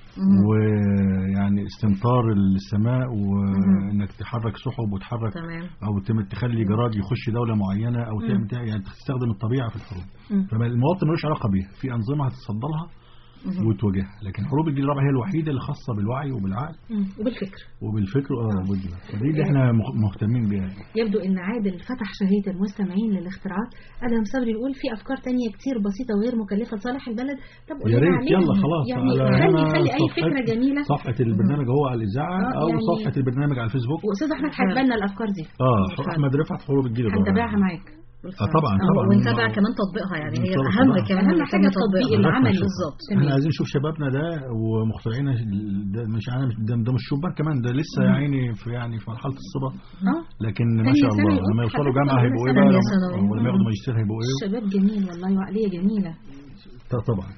D: ويعني استمطار السماء وانك تحرك سحب وتحرك
E: تمام
D: او تم- تخلي جراد يخش دولة معينة او تعمل يعني تستخدم الطبيعة في الحروب فالمواطن ملوش علاقة بيها في أنظمة هتتصدى لها وتواجهها لكن حروب الجيل الرابع هي الوحيدة اللي خاصة بالوعي وبالعقل
C: مم. وبالفكر
D: وبالفكر اه وبالدماغ فدي اللي احنا مخ- مهتمين بيها
C: يبدو ان عادل فتح شهية المستمعين للاختراعات ادم صبري يقول في افكار تانية كتير بسيطة وغير مكلفة لصالح البلد طب قولي
D: يا
C: لنا
D: ريت
C: عليها.
D: يلا خلاص
C: يعني
D: على
C: خلي
D: هنا
C: خلي اي
D: صفحة-
C: فكرة جميلة
D: صفحة البرنامج هو على الإذاعة
C: آه،
D: أو
C: يعني-
D: صفحة البرنامج على الفيسبوك
C: واستاذ احمد هيتبنى الافكار دي
D: اه أحمد رفعت حروب الجيل الرابع
C: هنتابعها معاك
D: اه طبعا طبعا
E: ونتابع كمان تطبيقها يعني هي
D: نتابع
E: اهم
D: طبعاً.
E: كمان
C: أهم
E: من
C: حاجة
E: يتم
C: التطبيق
E: تطبيقها.
C: العملي.
E: بالظبط
D: احنا عايزين نشوف شبابنا ده ومخترعين ده مش انا مش ده, ده مش شبان كمان ده لسه يا عيني في يعني في مرحله الصبا
C: اه
D: لكن ما
C: ثانية
D: شاء الله
C: ثانوي،
D: لما
C: أوه،
D: يوصلوا
C: حضرتك
D: جامعه
C: أولى
D: هيبقوا ايه
C: ثانوي.
D: بقى
E: ثانية ثانوي.
D: لما- ولما ياخدوا ماجستير هيبقوا ايه
C: الشباب جميل والله وعقلية جميلة
D: ط- طبعا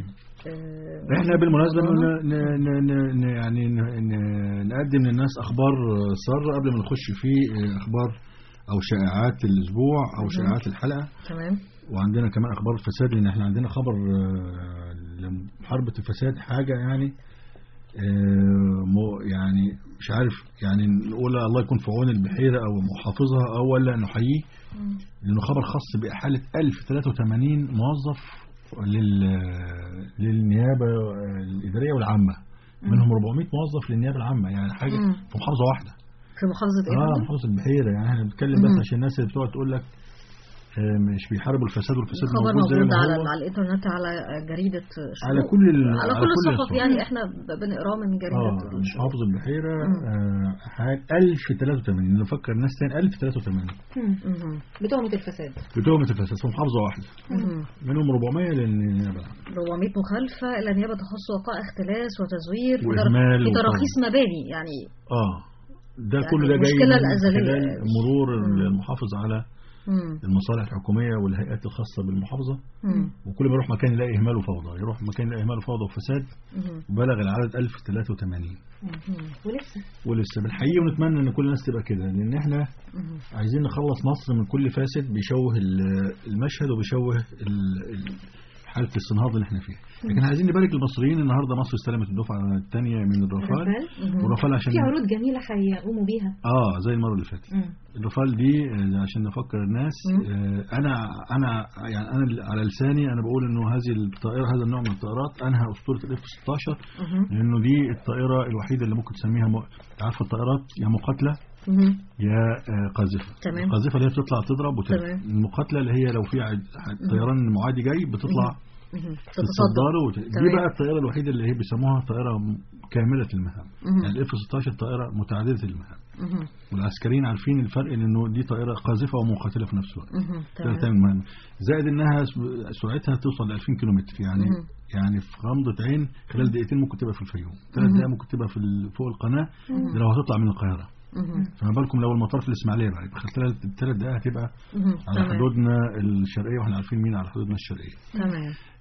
E: آه،
D: احنا بالمناسبه ن- ن- ن- ن- ن- يعني ن- ن- نقدم للناس اخبار ساره قبل ما نخش في اخبار او شائعات الاسبوع او شائعات الحلقه
E: تمام
D: وعندنا كمان اخبار الفساد لان احنا عندنا خبر آه، لمحاربه الفساد حاجه يعني آه، مو- يعني مش عارف يعني نقول الله يكون في عون البحيره او محافظها او ولا نحييه لانه خبر خاص باحاله 1083 موظف لل للنيابه الاداريه والعامه منهم 400 موظف للنيابه العامه يعني حاجه
E: مم.
D: في محافظه واحده
E: في محافظة ايه
D: اه
E: برضه؟
D: محافظه البحيره يعني احنا بنتكلم بس عشان الناس اللي بتقعد تقول لك آه، مش بيحاربوا الفساد والفساد
E: خبر
D: موجود زي
E: موجود
D: ما
E: على
D: هو
E: على الانترنت على جريدة شروق.
D: على كل ال...
E: على كل الصحف
D: الصحف.
E: يعني احنا ب- بنقراه من جريدة
D: اه
E: شروق.
D: محافظ البحيره آه حاجه 1083 نفكر الناس تاني 1083
E: مهم.
C: بتهمة الفساد
D: بتهمه الفساد في محافظه واحده
E: مهم.
D: منهم 400 للنيابه العامة.
E: 400 مخالفة إلى نيابة تخص وقائع اختلاس وتزوير في در-
D: وإهمال
E: في
D: وطبع.
E: تراخيص مباني يعني
D: اه ده
E: يعني
D: كله ده جاي
E: المشكلة
D: من
E: الأزلية
D: خلال
E: يعني.
D: مرور
E: مم.
D: المحافظ على
E: مم.
D: المصالح الحكوميه والهيئات الخاصه بالمحافظه
E: مم.
D: وكل ما يروح مكان يلاقي اهمال وفوضى يروح مكان يلاقي اهمال وفوضى وفساد
E: مم.
D: وبلغ العدد 1083
E: مم.
C: ولسه
D: ولسه بنحييه ونتمنى ان كل الناس تبقى كده لان احنا
E: مم.
D: عايزين نخلص مصر من كل فاسد بيشوه ال- المشهد وبيشوه ال- ال- حالة الصنهاض اللي احنا فيها لكن عايزين نبارك للمصريين النهارده مصر استلمت الدفعة الثانية من الرافال
C: رافال
D: والرافال عشان
C: في عروض جميلة هيقوموا بيها
D: اه زي المرة اللي فاتت
C: مم.
D: الرافال دي آه، عشان نفكر الناس آه انا انا يعني انا اللي على لساني انا بقول انه هذه الطائره هذا النوع من الطائرات انهى اسطوره الاف 16
E: مهم.
D: لانه دي الطائره الوحيده اللي ممكن تسميها م... أنت عارفه الطائرات يا مقاتله
E: مهم.
D: يا آه، قاذفه
E: تمام.
D: القاذفه اللي هي بتطلع تضرب وترجع
E: تمام.
D: المقاتله اللي هي لو في عد- طيران معادي جاي بتطلع
E: مهم.
D: تتصدر
E: تتصدر
D: وت... دي
E: تمام.
D: بقى الطائره الوحيده اللي هي بيسموها طائره م- كامله المهام
E: مهم.
D: يعني الاف 16 طائره متعدده المهام
E: مهم.
D: والعسكريين عارفين الفرق لانه دي طائره قاذفه ومقاتله في نفس الوقت
E: مهم.
D: تقدر
E: تمام.
D: تعمل مهمة زائد انها س- سرعتها توصل ل 2000 كيلومتر يعني
E: مهم.
D: يعني في غمضة عين خلال دقيقتين ممكن تبقى في الفيوم ثلاث دقائق ممكن تبقى في ال- فوق القناة ده لو هتطلع من القاهرة
E: مهم.
D: فما بالكم لو المطار في الإسماعيلية بقى يبقى خلال ثلاث دقائق هتبقى
E: مهم.
D: على
E: تمام.
D: حدودنا الشرقية واحنا عارفين مين على حدودنا الشرقية
E: تمام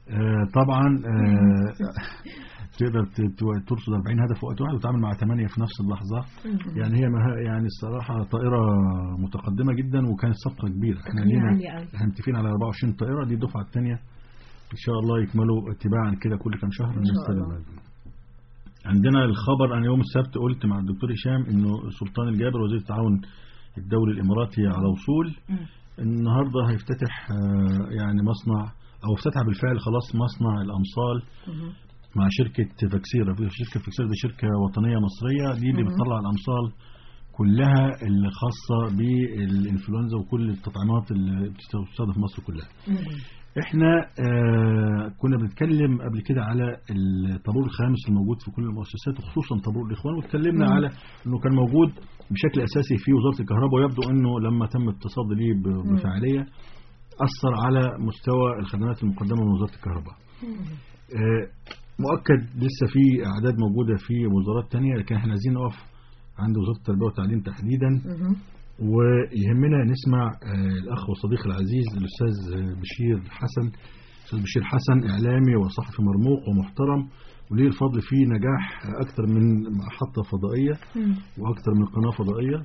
D: آه، طبعا آه، تقدر ت- ت- ترصد 40 هدف في وقت واحد وتعمل مع 8 في نفس اللحظة يعني هي مها يعني الصراحة طائرة متقدمة جدا وكانت صفقة كبيرة احنا
C: تقنية
D: لينا
C: عالية أوي.
D: احنا متفقين على 24 طائرة دي الدفعة الثانية ان شاء الله يكملوا اتباعا كده كل كام شهر
E: إن شاء
D: نستلم
E: الله.
D: هذا. عندنا الخبر انا يوم السبت قلت مع الدكتور هشام انه سلطان الجابر وزير التعاون الدولي الاماراتي على وصول
C: مم.
D: النهارده هيفتتح آه، يعني مصنع او افتتح بالفعل خلاص مصنع الامصال
E: مهم.
D: مع شركة فاكسيرا في شركة فاكسيرا دي شركة وطنية مصرية دي اللي
E: مهم.
D: بتطلع الأمصال كلها اللي خاصة بالإنفلونزا وكل التطعيمات اللي بتستخدم في مصر كلها
E: مهم.
D: احنا آه كنا بنتكلم قبل كده على الطابور الخامس الموجود في كل المؤسسات وخصوصا طابور الاخوان واتكلمنا
E: مم.
D: على انه كان موجود بشكل اساسي في وزاره الكهرباء ويبدو انه لما تم التصدي ليه ب- بفاعليه اثر على مستوى الخدمات المقدمه من وزاره الكهرباء. آه مؤكد لسه في اعداد موجوده في وزارات تانية لكن احنا عايزين نقف عند وزاره التربيه والتعليم تحديدا
E: مهم.
D: ويهمنا نسمع آه، الأخ والصديق العزيز الأستاذ آه، بشير حسن أستاذ بشير حسن إعلامي وصحفي مرموق ومحترم وليه الفضل في نجاح أكثر من محطة فضائية
C: مم.
D: وأكثر من قناة فضائية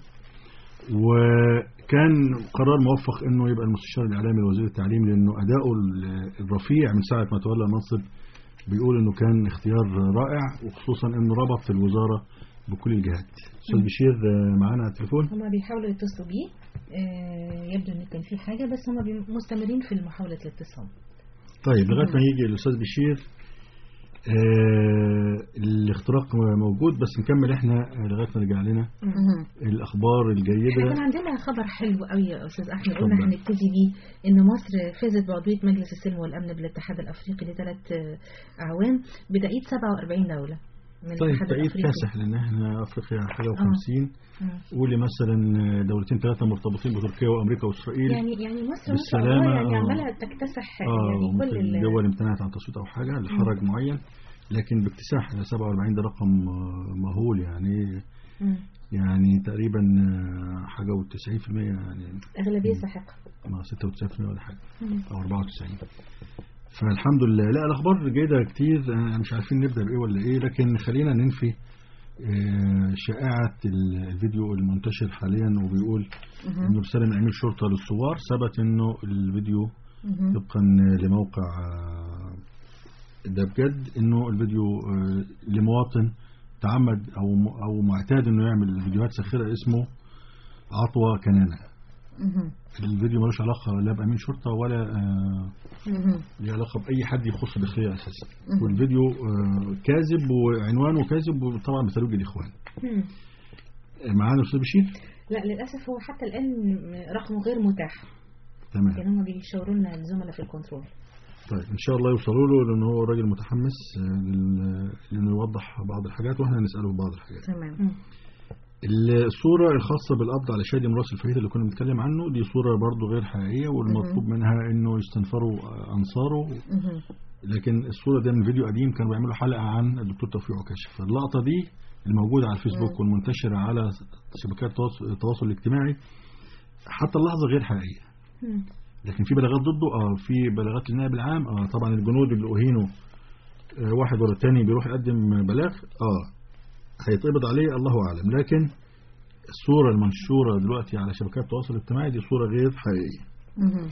D: وكان قرار موفق انه يبقى المستشار الاعلامي لوزير التعليم لانه اداؤه ال- الرفيع من ساعه ما تولى المنصب بيقول انه كان اختيار رائع وخصوصا انه ربط الوزاره بكل الجهات. استاذ بشير آه، معانا على التليفون؟
C: هما بيحاولوا يتصلوا بيه آه، يبدو ان كان في حاجه بس هما بي- مستمرين في محاوله الاتصال
D: طيب لغايه ما يجي الاستاذ بشير آه الاختراق موجود بس نكمل احنا آه، لغايه ما يرجع لنا
E: مهم.
D: الاخبار
C: احنا كان
D: الجيده
C: عندنا خبر حلو قوي يا استاذ احمد
D: اتفضل.
C: قلنا هنبتدي بيه ان مصر فازت بعضويه مجلس السلم والامن بالاتحاد الافريقي لثلاث آه، اعوام بتأييد 47 دوله من
D: طيب
C: الاتحاد
D: تأييد
C: الافريقي
D: كاسح لان احنا افريقيا حاجه و50
C: مم.
D: قولي مثلا دولتين ثلاثه مرتبطين بتركيا وامريكا واسرائيل
C: يعني يعني مصر ما شاء
D: بالسلامة،
C: الله يعني
D: آه.
C: عماله تكتسح
D: اه
C: يعني كل
D: ممكن
C: ال-
D: دول امتنعت عن تصويت او حاجه لحرج معين لكن باكتساح 47 ده رقم آه، مهول يعني
C: مم.
D: يعني تقريبا آه، حاجه و90% يعني
C: اغلبيه ساحقه
D: ما 96% ولا حاجه
C: مم.
D: او 94 فالحمد لله لا الاخبار جيده كتير آه، مش عارفين نبدا بايه ولا ايه لكن خلينا ننفي آه، شائعه ال- الفيديو المنتشر حاليا وبيقول انه رساله من امير شرطه للثوار ثبت انه الفيديو
E: مهم.
D: طبقا لموقع آه، ده بجد انه الفيديو آه، لمواطن تعمد او او معتاد انه يعمل فيديوهات ساخره اسمه عطوه كنانه
E: مهم.
D: الفيديو ملوش علاقه لا بامين شرطه ولا آه،
E: مهم.
D: ليه علاقه باي حد يخص الداخليه اساسا
E: مهم.
D: والفيديو آه، كاذب وعنوانه كاذب وطبعا بترويج الاخوان
C: مم.
D: آه، معانا استاذ بشير
C: لا للاسف هو حتى الان رقمه غير متاح
D: تمام
C: يعني هم بيشاوروا لنا الزملاء في الكنترول
D: طيب ان شاء الله يوصلوا له لان هو راجل متحمس آه، لل- لانه يوضح بعض الحاجات واحنا نساله في بعض الحاجات
E: تمام
C: مم.
D: الصورة الخاصة بالقبض على شادي مراس الفهيد اللي كنا بنتكلم عنه دي صورة برضو غير حقيقية والمطلوب منها انه يستنفروا أنصاره
E: مهم.
D: لكن الصورة دي من فيديو قديم كانوا بيعملوا حلقة عن الدكتور توفيق عكاشة فاللقطة دي الموجودة على الفيسبوك والمنتشرة على شبكات التواصل- التواصل الاجتماعي حتى اللحظة غير حقيقية
C: مم.
D: لكن في بلاغات ضده اه في بلاغات للنائب العام اه طبعا الجنود اللي اهينوا آه واحد ورا الثاني بيروح يقدم بلاغ اه هيتقبض عليه الله اعلم لكن الصورة المنشورة دلوقتي على شبكات التواصل الاجتماعي دي صورة غير حقيقية
E: مهم.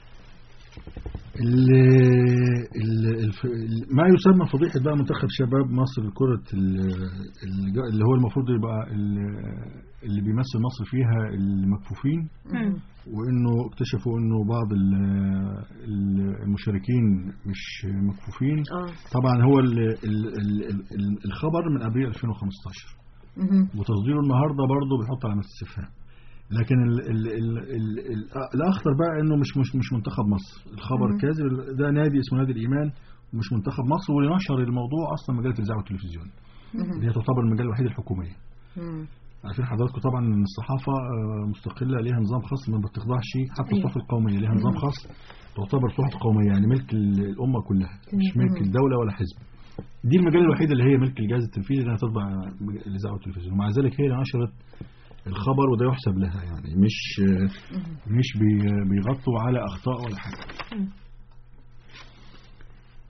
D: ال ال الف- ال- ما يسمى فضيحة بقى منتخب شباب مصر لكرة ال- ال- اللي هو المفروض يبقى ال- اللي بيمثل مصر فيها المكفوفين
C: مم.
D: وانه اكتشفوا انه بعض ال- ال- المشاركين مش مكفوفين
E: اه
D: طبعا هو ال ال ال ال الخبر من ابريل 2015
E: مهم.
D: وتصديره النهارده برضه بيحط علامات استفهام لكن ال ال ال ال ال الاخطر بقى انه مش مش مش منتخب مصر الخبر
E: مم.
D: كاذب ده نادي اسمه نادي الايمان ومش منتخب مصر واللي نشر الموضوع اصلا مجله الاذاعه والتلفزيون
E: مهم.
D: اللي هي تعتبر المجله الوحيده الحكوميه
E: مم.
D: عارفين حضراتكم طبعا ان الصحافه آه، مستقله ليها نظام خاص ما بتخضعش حتى
C: أيوة.
D: الصحف القوميه ليها نظام خاص تعتبر صحف قوميه يعني ملك ال- الامه كلها مش ملك الدوله ولا حزب دي المجله الوحيده اللي هي ملك الجهاز التنفيذي اللي تتبع مج- الاذاعه والتلفزيون ومع ذلك هي اللي نشرت الخبر وده يحسب لها يعني مش مش بي- بيغطوا على اخطاء ولا حاجه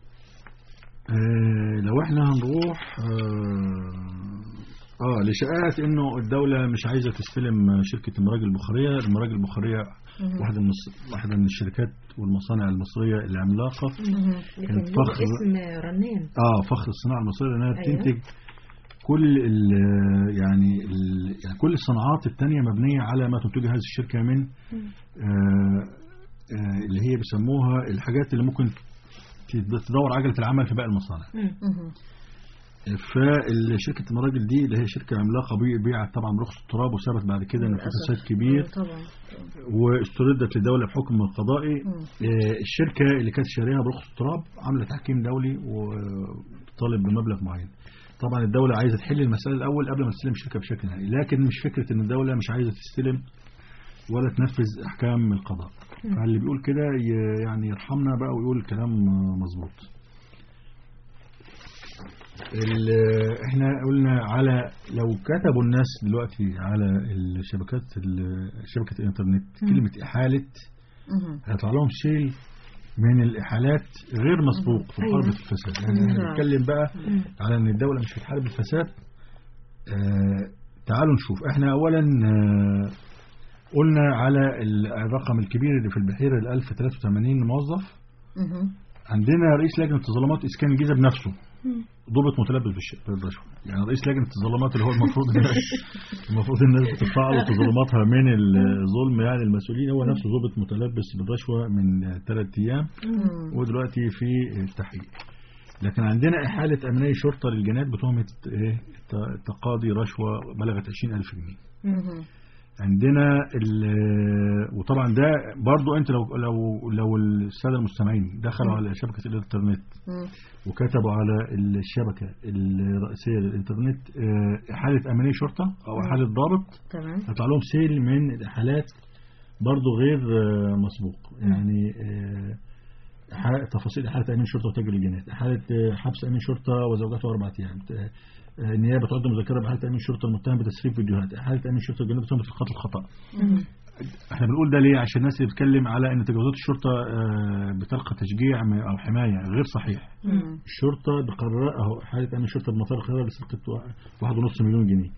D: آه لو احنا هنروح اه, آه لشائعة انه الدولة مش عايزة تستلم شركة المراجل البخارية المراجل البخارية
E: مهم.
D: واحدة من الص- واحدة من الشركات والمصانع المصرية العملاقة
E: مهم.
C: لكن
D: كانت
C: له
D: فخر.
C: اسم رنان
D: اه فخر الصناعة المصرية لانها
C: أيوة.
D: بتنتج كل ال يعني ال يعني كل الصناعات التانية مبنية على ما تنتجها هذه الشركة من آه آه اللي هي بيسموها الحاجات اللي ممكن تدور عجلة العمل في باقي المصانع
C: مم.
E: مهم.
D: فشركة المراجل دي اللي هي شركة عملاقة بي- بيعت طبعا برخص التراب وثبت بعد كده ان في
E: للأسف.
D: فساد كبير
E: مم، طبعا
D: واستردت للدولة بحكم قضائي
E: مم.
D: آه، الشركة اللي كانت شاريها برخص التراب عاملة تحكيم دولي وطالب بمبلغ معين طبعا الدولة عايزة تحل المسألة الأول قبل ما تستلم الشركة بشكل نهائي لكن مش فكرة ان الدولة مش عايزة تستلم ولا تنفذ أحكام القضاء فاللي بيقول كده ي- يعني يرحمنا بقى ويقول الكلام آه، مظبوط ال- احنا قلنا على لو كتبوا الناس دلوقتي على الشبكات ال- شبكة الانترنت كلمة إحالة
E: مهم.
D: هيطلع لهم شيء من الإحالات غير مسبوق في
C: أيوة.
D: محاربة الفساد يعني احنا
E: نعم.
D: بنتكلم بقى على ان الدولة مش بتحارب الفساد آه تعالوا نشوف احنا اولا آه قلنا على ال- الرقم الكبير اللي في البحيرة ال 1083 موظف
E: مهم.
D: عندنا رئيس لجنة التظلمات إسكان الجيزة بنفسه ضبط متلبس بالش- بالرشوة يعني رئيس لجنة التظلمات اللي هو المفروض الناس المفروض الناس بتدفع له تظلماتها من الظلم يعني المسؤولين هو نفسه ضبط متلبس بالرشوة من ثلاث أيام
E: مم.
D: ودلوقتي في التحقيق لكن عندنا إحالة أمنية شرطة للجنات بتهمة إيه ت- تقاضي رشوة بلغت 20000 جنيه
E: مهم.
D: عندنا ال- وطبعا ده برضو انت لو لو لو الساده المستمعين دخلوا على شبكه الانترنت
E: مم.
D: وكتبوا على الشبكه الرئيسيه للانترنت آه، احاله امنيه شرطه او احاله ضابط
E: تمام
D: هيطلع لهم سيل من الاحالات برضو غير آه، مسبوق يعني آه، ح- تفاصيل حالة أمين شرطة وتاجر الجنات حالة آه، حبس أمين شرطة وزوجته أربعة أيام آه، آه، النيابة تقدم مذكرة بحالة أمين شرطة المتهم بتسريب فيديوهات حالة أمين شرطة الجنوب بتهمة القتل الخطأ
E: مهم.
D: احنا بنقول ده ليه عشان الناس اللي بتتكلم على ان تجاوزات الشرطه آه، بتلقى تشجيع م- او حمايه غير صحيح
E: مم.
D: الشرطه بقرار اهو حاله امن الشرطه بمطار القاهره لسرقه وا- واحد ونص مليون جنيه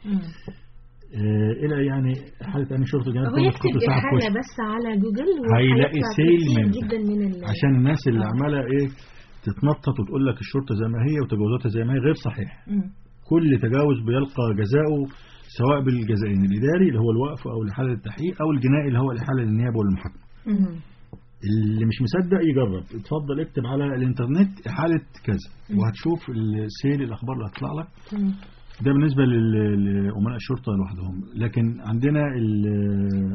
D: آه، الى يعني حاله امن الشرطه جنات
C: هو
D: تهمة
C: يكتب
D: قتل ساعة
C: إحالة
D: كشك.
C: بس على جوجل
D: هيلاقي
C: وهيطلع
D: سيل
C: كتير
D: من
C: جدا من ال
D: عشان الناس اللي
C: آه.
D: عماله ايه تتنطط وتقول لك الشرطه زي ما هي وتجاوزاتها زي ما هي غير صحيح
C: مم.
D: كل تجاوز بيلقى جزاؤه سواء بالجزائين الاداري اللي هو الوقف او الاحاله للتحقيق او الجنائي اللي هو الاحاله للنيابه والمحاكمه
E: مهم.
D: اللي مش مصدق يجرب اتفضل اكتب على الانترنت حالة كذا وهتشوف السيل الاخبار اللي هتطلع لك
C: مم.
D: ده بالنسبة لل- لأمناء الشرطة لوحدهم لكن عندنا ال-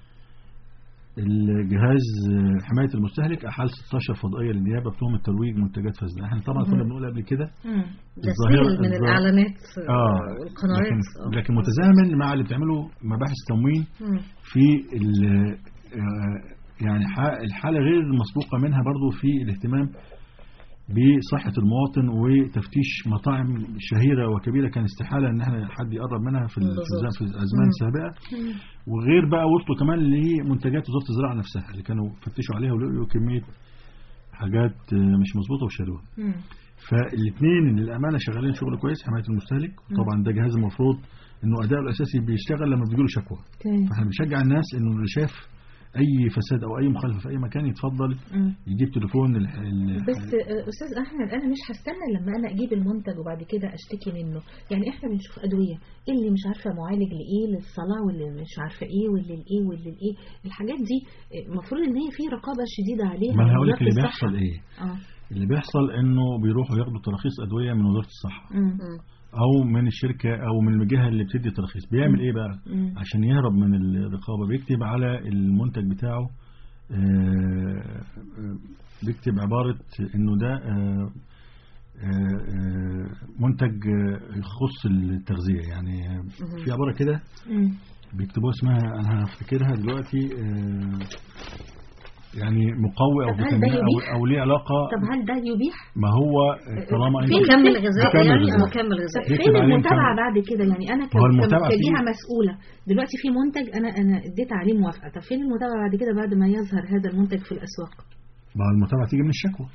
D: الجهاز حماية المستهلك أحال 16 فضائية للنيابة بتهمة ترويج منتجات فاسدة احنا طبعا كنا بنقول قبل كده
C: مم.
E: ده
D: الظاهرة-
E: سيل من
D: الظاهرة-
E: الإعلانات
D: اه
E: والقنوات
D: لكن,
E: آه.
D: لكن متزامن مع اللي بتعمله مباحث تموين
E: مم.
D: في ال- آه، يعني ح- الحالة غير المسبوقة منها برضو في الاهتمام بصحة المواطن وتفتيش مطاعم شهيرة وكبيرة كان استحالة ان احنا حد يقرب منها في ال- في
E: بالظبط.
D: الز- في الازمان
E: مم.
D: السابقة وغير بقى وصلوا كمان لمنتجات وزارة الزراعة نفسها اللي كانوا فتشوا عليها ولقوا كمية حاجات آه، مش مظبوطة وشالوها
C: مم.
D: فالاثنين للامانه شغالين شغل كويس حمايه المستهلك طبعا ده جهاز المفروض انه اداؤه الاساسي بيشتغل لما بيجيله شكوى
C: تمام.
D: فاحنا بنشجع الناس انه اللي شاف اي فساد او اي مخالفه في اي مكان يتفضل
C: مم.
D: يجيب تليفون ال- ال-
C: بس آه، استاذ احمد انا مش هستنى لما انا اجيب المنتج وبعد كده اشتكي منه يعني احنا بنشوف ادويه اللي مش عارفه معالج لايه للصلاه واللي مش عارفه ايه واللي لايه واللي لايه الحاجات دي آه، المفروض ان هي في رقابه شديده عليها
D: ما
C: من
D: انا هقول لك
C: وزارة
D: اللي
C: الصحة.
D: بيحصل ايه
C: اه
D: اللي بيحصل انه بيروحوا ياخدوا تراخيص ادويه من وزاره الصحه
C: مم.
E: مم.
D: او من الشركه او من الجهه اللي بتدي تراخيص بيعمل ايه بقى
C: مم.
D: عشان يهرب من الرقابه بيكتب على المنتج بتاعه آه، آه، بيكتب عباره انه ده آه، آه، آه، منتج آه، يخص التغذيه يعني آه، في عباره كده
C: مم.
D: بيكتبوها اسمها انا هفتكرها دلوقتي آه، يعني مقوي او
C: طب هل ده
D: فيتامين او
C: يبيح؟
D: او ليه علاقه
C: طب هل ده يبيح؟
D: ما هو طالما انت
C: فين
E: مكمل غذائي
D: مكمل
E: يعني
D: غذائي.
E: مكمل
C: طب
E: غذائي
D: يكتب
C: فين
D: عليه
C: المتابعه
D: مكمل.
C: بعد كده يعني انا ك-
D: هو
C: ك-
D: المتابعة
C: كجهه
D: فيه-
C: مسؤوله دلوقتي في منتج انا انا اديت عليه موافقه طب فين المتابعه بعد كده بعد ما يظهر هذا المنتج في الاسواق
D: ما هو المتابعه تيجي من الشكوى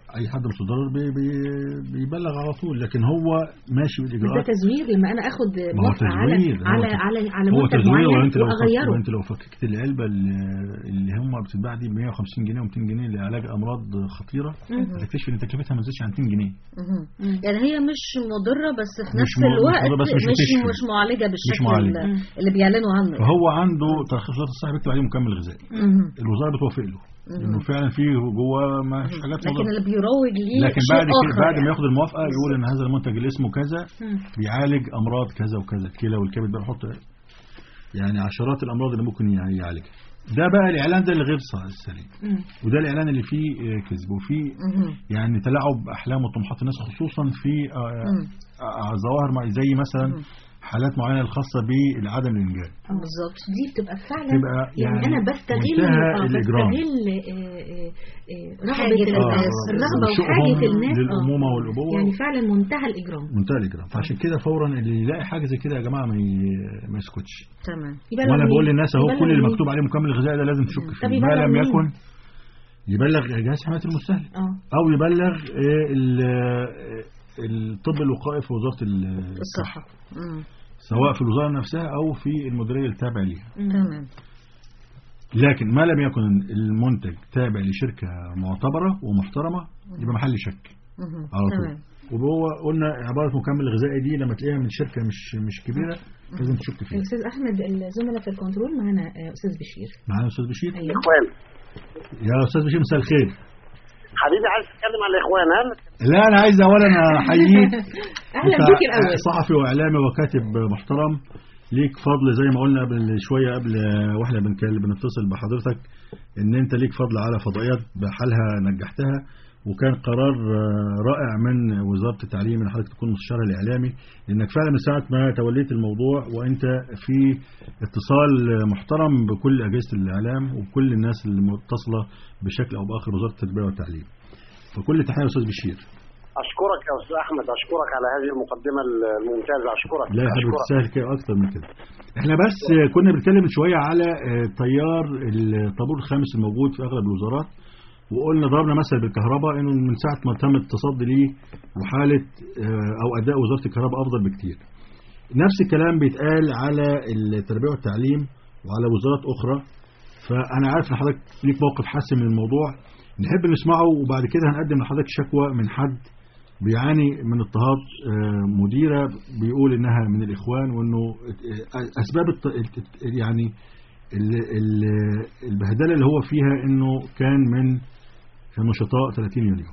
D: اي حد من الصدار بي بي بيبلغ على طول لكن هو ماشي
C: بس ده
D: بالاجراءات
C: تزوير لما انا اخد
D: ما هو
C: موافقه على
D: تزوير هو
C: على
D: تز-
C: على على
D: هو
C: منتج
D: تزوير
C: معين
D: وانت لو فك...
C: واغيره
D: وانت لو فككت العلبه اللي اللي هم بتتباع دي ب 150 جنيه و200 جنيه لعلاج امراض خطيره هتكتشف ان تكلفتها ما تزيدش عن 200 جنيه
E: مهم. يعني هي مش مضرة بس في
D: مش
E: نفس
D: م- مش
E: الوقت
D: مضرة بس مش
E: مش
D: بتشفي.
E: مش معالجة بالشكل
D: معالجة.
E: اللي- اللي بيعلنوا عنه
D: فهو عنده ترخيص وزاره الصحه بيكتب عليه مكمل غذائي
E: مهم.
D: الوزاره بتوافق له لانه فعلا في جوه ما فيش حاجات
E: لكن
D: مضرة.
E: اللي بيروج ليه
D: لكن
E: شيء
D: بعد كده
E: آخر
D: بعد ما
E: يعني.
D: ياخد الموافقه يقول ان هذا المنتج اللي اسمه كذا بيعالج امراض كذا وكذا الكلى والكبد بقى يحط يعني عشرات الامراض اللي ممكن يع- يعالجها ده بقى الاعلان ده اللي غير ص- سليم وده الاعلان اللي فيه آه، كذب وفيه
E: مهم.
D: يعني تلاعب باحلام وطموحات الناس خصوصا في آه،
E: مم.
D: آه، ظواهر مع- زي مثلا حالات معينه الخاصه بعدم الانجاب
E: بالظبط
C: دي بتبقى فعلا
D: تبقى
C: يعني,
D: يعني
C: انا بستغل
D: منتهى
C: آه،
D: الإجرام.
C: بستغل آه، آه، آه،
E: حاجة
C: رغبة
E: الناس.
C: ال- الرغبة
D: وشوقهم
C: وحاجة الناس آه.
D: للأمومة والأبوة.
C: يعني فعلا منتهى الإجرام
D: منتهى الاجرام فعشان كده فورا اللي يلاقي حاجه زي كده يا جماعه ما ي- ما يسكتش
E: تمام
C: يبلغ
D: وانا
C: مين؟
D: بقول للناس اهو
C: يبلغ
D: كل اللي
C: مين؟
D: مكتوب عليه مكمل غذائي ده لازم تشك
C: طب
D: فيه ما
C: يبلغ
D: لم
C: مين؟
D: يكن يبلغ جهاز حمايه المستهلك
C: اه
D: او يبلغ آه، ال- آه، الطب الوقائي في وزاره ال-
E: الصحة مم.
D: سواء في الوزاره نفسها او في المديريه التابعه ليها
E: تمام
D: لكن ما لم يكن المنتج تابع لشركه معتبره ومحترمه يبقى محل شك
E: مهم.
D: على طول
E: تمام
D: وهو قلنا عباره مكمل غذائي دي لما تلاقيها من شركه مش مش كبيره لازم تشك فيها
C: أستاذ أحمد الزملاء في الكنترول معانا آه، أستاذ بشير
D: معانا استاذ بشير
C: أيوه
G: اخوان
D: يا استاذ بشير مساء الخير
G: حبيبي عايز تتكلم على الاخوان هل
D: لا انا عايز اولا احييك
C: أهلا
D: أنت
C: بيك الأول
D: صحفي واعلامي وكاتب محترم ليك فضل زي ما قلنا قبل شويه قبل واحنا بنكلم بنتصل بحضرتك ان انت ليك فضل على فضائيات بحالها نجحتها وكان قرار آه، رائع من وزاره التعليم ان حضرتك تكون مستشار الاعلامي لانك فعلا من ساعه ما توليت الموضوع وانت في اتصال محترم بكل اجهزه الاعلام وبكل الناس المتصله بشكل او باخر بوزاره التربيه والتعليم فكل تحيه يا استاذ بشير
G: اشكرك يا استاذ احمد اشكرك على هذه المقدمه الممتازه اشكرك
D: لا يا حبيبي
G: اشكرك
D: تستاهل كده اكتر من كده احنا بس كنا بنتكلم من شويه على آه، تيار الطابور الخامس الموجود في اغلب الوزارات وقلنا ضربنا مثل بالكهرباء انه من ساعه ما تم التصدي ليه وحاله آه، او اداء وزاره الكهرباء افضل بكتير نفس الكلام بيتقال على التربيه والتعليم وعلى وزارات اخرى فانا عارف ان حضرتك ليك موقف حاسم من الموضوع نحب نسمعه وبعد كده هنقدم لحضرتك شكوى من حد بيعاني من اضطهاد آه، مديرة بيقول انها من الاخوان وانه آه، اسباب الت- الت- يعني ال- ال- البهدله اللي هو فيها انه كان من نشطاء 30 يونيو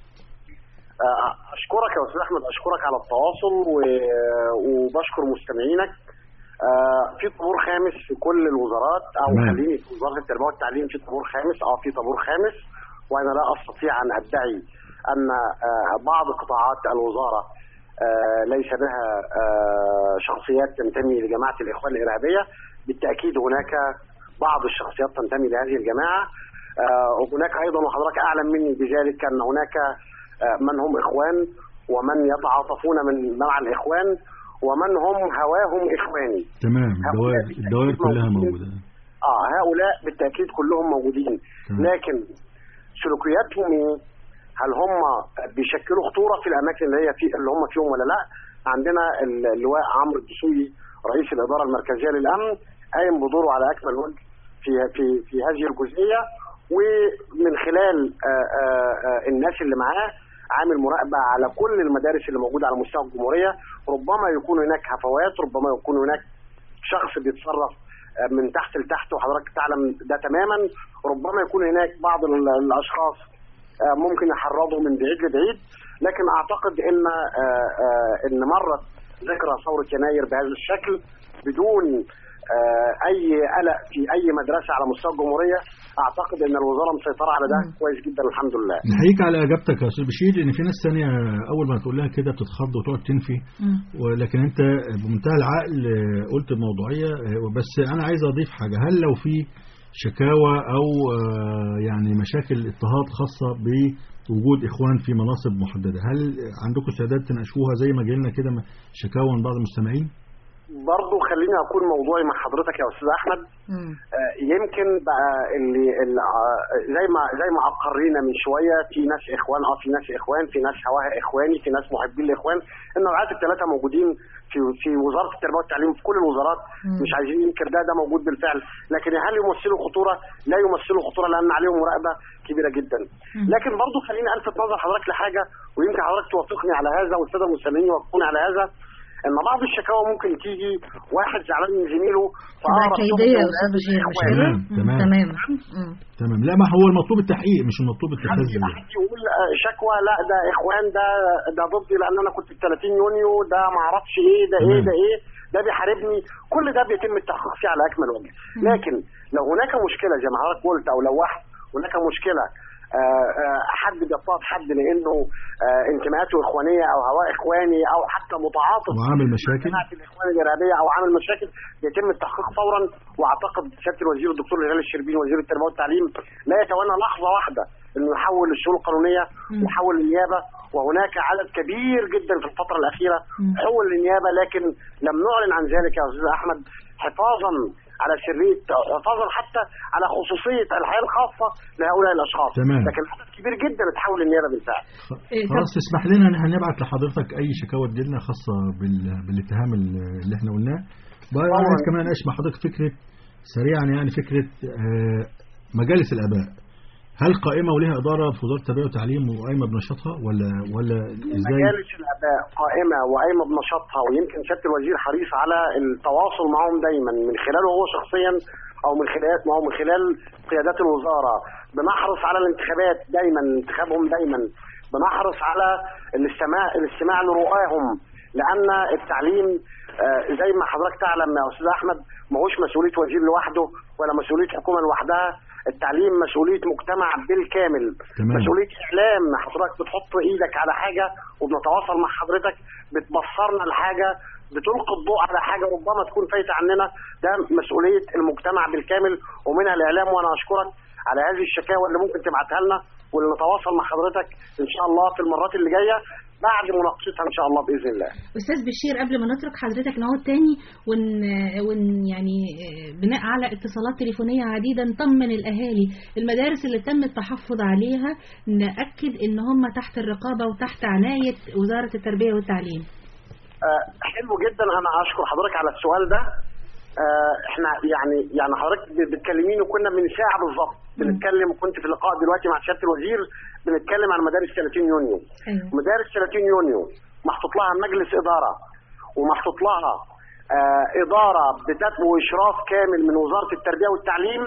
G: آه، اشكرك يا استاذ احمد اشكرك على التواصل و- وبشكر مستمعينك آه، في طابور خامس في كل الوزارات او
D: تمام.
G: خليني في وزاره التربيه والتعليم في طابور خامس اه في طابور خامس وانا لا استطيع ان ادعي ان آه، بعض قطاعات الوزاره آه، ليس بها آه، شخصيات تنتمي لجماعه الاخوان الارهابيه بالتاكيد هناك بعض الشخصيات تنتمي لهذه الجماعه آه، وهناك ايضا وحضرتك اعلم مني بذلك ان هناك آه، من هم اخوان ومن يتعاطفون من مع الاخوان ومن هم هواهم اخواني
D: تمام
G: هؤلاء
D: الدوائر الدوائر
G: بالتأكيد
D: كلها
G: موجودين.
D: موجوده
G: اه هؤلاء بالتاكيد كلهم موجودين
D: تمام.
G: لكن سلوكياتهم ايه؟ هل هم بيشكلوا خطوره في الاماكن اللي هي في اللي هم فيهم ولا لا؟ عندنا اللواء عمرو الدسوقي رئيس الاداره المركزيه للامن قايم بدوره على اكمل وجه في في في هذه الجزئيه ومن خلال آه، آه، آه، الناس اللي معاه عامل مراقبه على كل المدارس اللي موجوده على مستوى الجمهوريه ربما يكون هناك هفوات ربما يكون هناك شخص بيتصرف آه، من تحت لتحت وحضرتك تعلم ده تماما ربما يكون هناك بعض ال- الاشخاص آه، ممكن يحرضوا من بعيد لبعيد لكن اعتقد ان آه، آه، ان مرت ذكرى ثوره يناير بهذا الشكل بدون آه، اي قلق في اي مدرسه على مستوى الجمهوريه اعتقد ان الوزاره مسيطره على ده كويس جدا الحمد لله
D: نحييك على اجابتك يا استاذ بشير لان في ناس ثانيه اول ما تقول لها كده بتتخض وتقعد تنفي ولكن انت بمنتهى العقل آه، قلت بموضوعيه آه، بس انا عايز اضيف حاجه هل لو في شكاوى او آه، يعني مشاكل اضطهاد خاصه بوجود اخوان في مناصب محدده هل عندكم استعداد تناقشوها زي ما جالنا كده م- شكاوى من بعض المستمعين؟
G: برضو خليني اكون موضوعي مع حضرتك يا استاذ احمد
E: مم.
G: آه، يمكن بقى اللي, اللي آه، زي ما زي ما اقرينا من شويه في ناس اخوان اه في ناس اخوان في ناس هواها اخواني في ناس محبين الاخوان النوعات الثلاثه موجودين في في وزاره التربيه والتعليم في كل الوزارات
E: مم.
G: مش عايزين ننكر ده ده موجود بالفعل لكن هل يمثلوا خطوره؟ لا يمثلوا خطوره لان عليهم مراقبه كبيره جدا لكن برضو خليني الفت نظر حضرتك لحاجه ويمكن حضرتك توافقني على هذا والساده المستمعين يوافقوني على هذا ان بعض الشكاوى ممكن تيجي واحد زعلان من زميله
E: تبقى
G: فأقرب
E: كيدية يا
G: شخص
E: أستاذ بشير مش
G: الأحوال.
E: كده؟
D: تمام،
E: مم.
D: تمام.
E: تمام مم.
D: تمام لا ما هو المطلوب التحقيق مش المطلوب
G: حد
D: التخزي
G: حد يقول آه، شكوى لا ده اخوان ده ده ضدي لان انا كنت في 30 يونيو ده ما اعرفش ايه ده ايه
D: تمام.
G: ده ايه ده بيحاربني كل ده بيتم التحقيق فيه على اكمل وجه لكن لو هناك مشكله زي ما حضرتك قلت او لو واحد هناك مشكله آه، آه، حد بيضطهد حد لانه آه، انتماءاته اخوانيه او هواء اخواني او حتى متعاطف
D: وعامل مشاكل
G: جماعه الاخوان الارهابيه او عامل مشاكل يتم التحقيق فورا واعتقد سياده الوزير الدكتور هلال الشربيني وزير التربيه والتعليم لا يتوانى لحظه واحده انه يحول الشؤون القانونيه ويحول النيابه وهناك عدد كبير جدا في الفتره الاخيره حول للنيابه لكن لم نعلن عن ذلك يا استاذ احمد حفاظا على سريه حفاظا حتى على خصوصيه الحياه الخاصه لهؤلاء الاشخاص
D: تمام.
G: لكن عدد كبير جدا اتحول للنيابه بالفعل
C: إيه، طب-
D: خلاص تسمح لنا ان احنا نبعت لحضرتك اي شكاوى تجيلنا خاصه بال- بالاتهام اللي احنا قلناه بقى
G: طبعاً.
D: عايز كمان اسمع حضرتك فكره سريعا يعني فكره آه، مجالس الاباء هل قائمه ولها اداره في وزاره التربيه والتعليم وقايمه بنشاطها ولا ولا ازاي
G: مجالس الاباء قائمه وقايمه بنشاطها ويمكن سياده الوزير حريص على التواصل معهم دايما من خلاله هو شخصيا او من خلال ما هو من خلال قيادات الوزاره بنحرص على الانتخابات دايما انتخابهم دايما بنحرص على الاستماع الاستماع لرؤاهم لان التعليم آه، زي ما حضرتك تعلم يا استاذ احمد ما هوش مسؤوليه وزير لوحده ولا مسؤوليه حكومه لوحدها التعليم مسؤوليه مجتمع بالكامل
D: تمام.
G: مسؤوليه اعلام حضرتك بتحط ايدك على حاجه وبنتواصل مع حضرتك بتبصرنا لحاجه بتلقي الضوء على حاجه ربما تكون فايته عننا ده مسؤوليه المجتمع بالكامل ومنها الاعلام وانا اشكرك على هذه الشكاوى اللي ممكن تبعتها لنا واللي نتواصل مع حضرتك ان شاء الله في المرات اللي جايه بعد مناقشتها ان شاء الله باذن الله
C: استاذ بشير قبل ما نترك حضرتك نقعد تاني ون, ون يعني آه، بناء على اتصالات تليفونيه عديده نطمن الاهالي المدارس اللي تم التحفظ عليها ناكد ان هم تحت الرقابه وتحت عنايه وزاره التربيه والتعليم
G: آه، حلو جدا انا اشكر حضرتك على السؤال ده آه، احنا يعني يعني حضرتك ب- بتكلميني وكنا من ساعه بالظبط بنتكلم وكنت في لقاء دلوقتي مع سياده الوزير بنتكلم عن مدارس 30 يونيو
C: ايوه
G: مدارس 30 يونيو محطوط لها مجلس اداره ومحطوط لها آه، اداره بتات واشراف كامل من وزاره التربيه والتعليم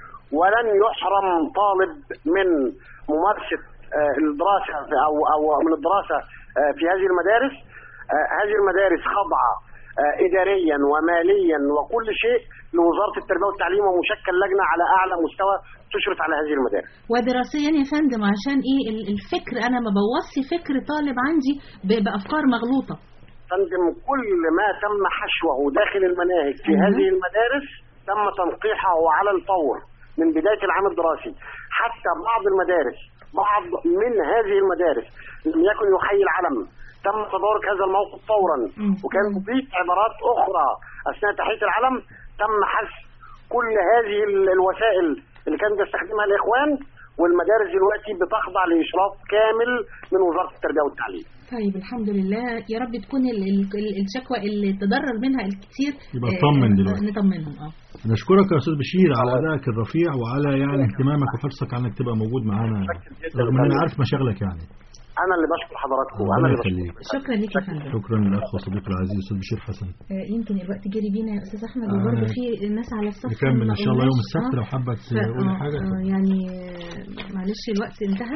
G: ولن يحرم طالب من ممارسه آه، الدراسه في- او او من الدراسه آه، في هذه المدارس آه، هذه المدارس خاضعه آه، اداريا وماليا وكل شيء لوزاره التربيه والتعليم ومشكل لجنه على اعلى مستوى تشرف على هذه المدارس
C: ودراسيا يا فندم عشان ايه ال- الفكر انا ما بوصي فكر طالب عندي ب- بافكار مغلوطه
G: فندم كل ما تم حشوه داخل المناهج في
C: مم.
G: هذه المدارس تم تنقيحه على الفور من بدايه العام الدراسي حتى بعض المدارس بعض من هذه المدارس لم يكن يحيي العلم تم تدارك هذا الموقف فورا
C: مم.
G: وكان تضيف عبارات اخرى اثناء تحيه العلم تم حذف كل هذه ال- الوسائل اللي كان بيستخدمها الاخوان والمدارس دلوقتي بتخضع لاشراف كامل من وزاره التربيه والتعليم
C: طيب الحمد لله يا رب تكون ال- ال- ال- الشكوى اللي تضرر منها الكتير
D: يبقى
C: آه،
D: اطمن دلوقتي.
C: نطمنهم اه
D: نشكرك يا استاذ بشير على ادائك الرفيع وعلى يعني اهتمامك وحرصك على انك تبقى موجود معانا رغم ان انا عارف مشاغلك يعني
G: انا اللي بشكر حضراتكم انا
D: ربنا
G: اللي بشكر
D: يخليك
C: شكرا ليك يا فندم
D: شكرا للاخ وصديقي العزيز استاذ بشير حسن
C: آه، يمكن الوقت جري بينا يا استاذ احمد
D: آه.
C: وبرضه في ناس على الصف
D: نكمل ان شاء الله يوم
C: ما قلناش.
D: السبت
C: آه.
D: لو حابه
C: ف-
D: تقولي
C: آه،
D: حاجه
C: آه، يعني آه، معلش الوقت انتهى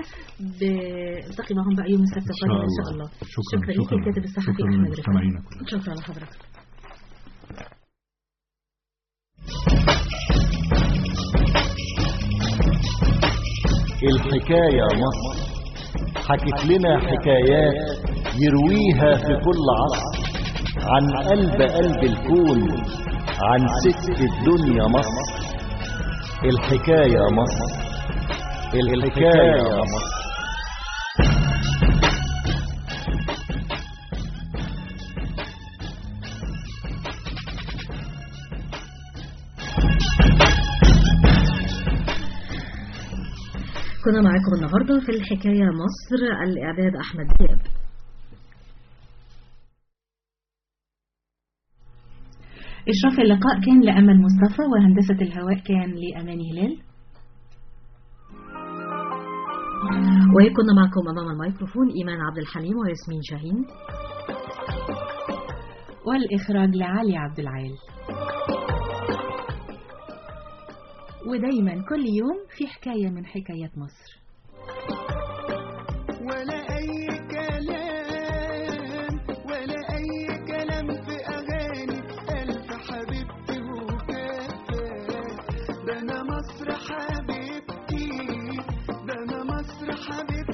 C: بلتقي معهم بقى يوم السبت
D: ان شاء
C: القادم ان شاء
D: الله
C: الله
D: شكرا
C: شكرا ليك
D: شكرا
C: الكاتب الصحفي
D: شكرا
C: احمد رفعت
D: لمستمعينا
C: شكرا لحضرتك
I: الحكاية مصر حكت لنا حكايات يرويها في كل عصر عن قلب قلب الكون عن ست الدنيا مصر الحكاية مصر الحكاية مصر
E: كنا معاكم النهاردة في الحكاية مصر الإعداد أحمد دياب
C: إشراف اللقاء كان لأمل مصطفى وهندسة الهواء كان لأمان هلال
E: وكنا معكم أمام الميكروفون إيمان عبد الحليم وياسمين شاهين
C: والإخراج لعلي عبد العال ودايما كل يوم في حكاية من حكايات مصر
J: ولا أي كلام ولا أي كلام في أغاني ألف حبيبتي وكفاية ده أنا مصر حبيبتي ده أنا مصر حبيبتي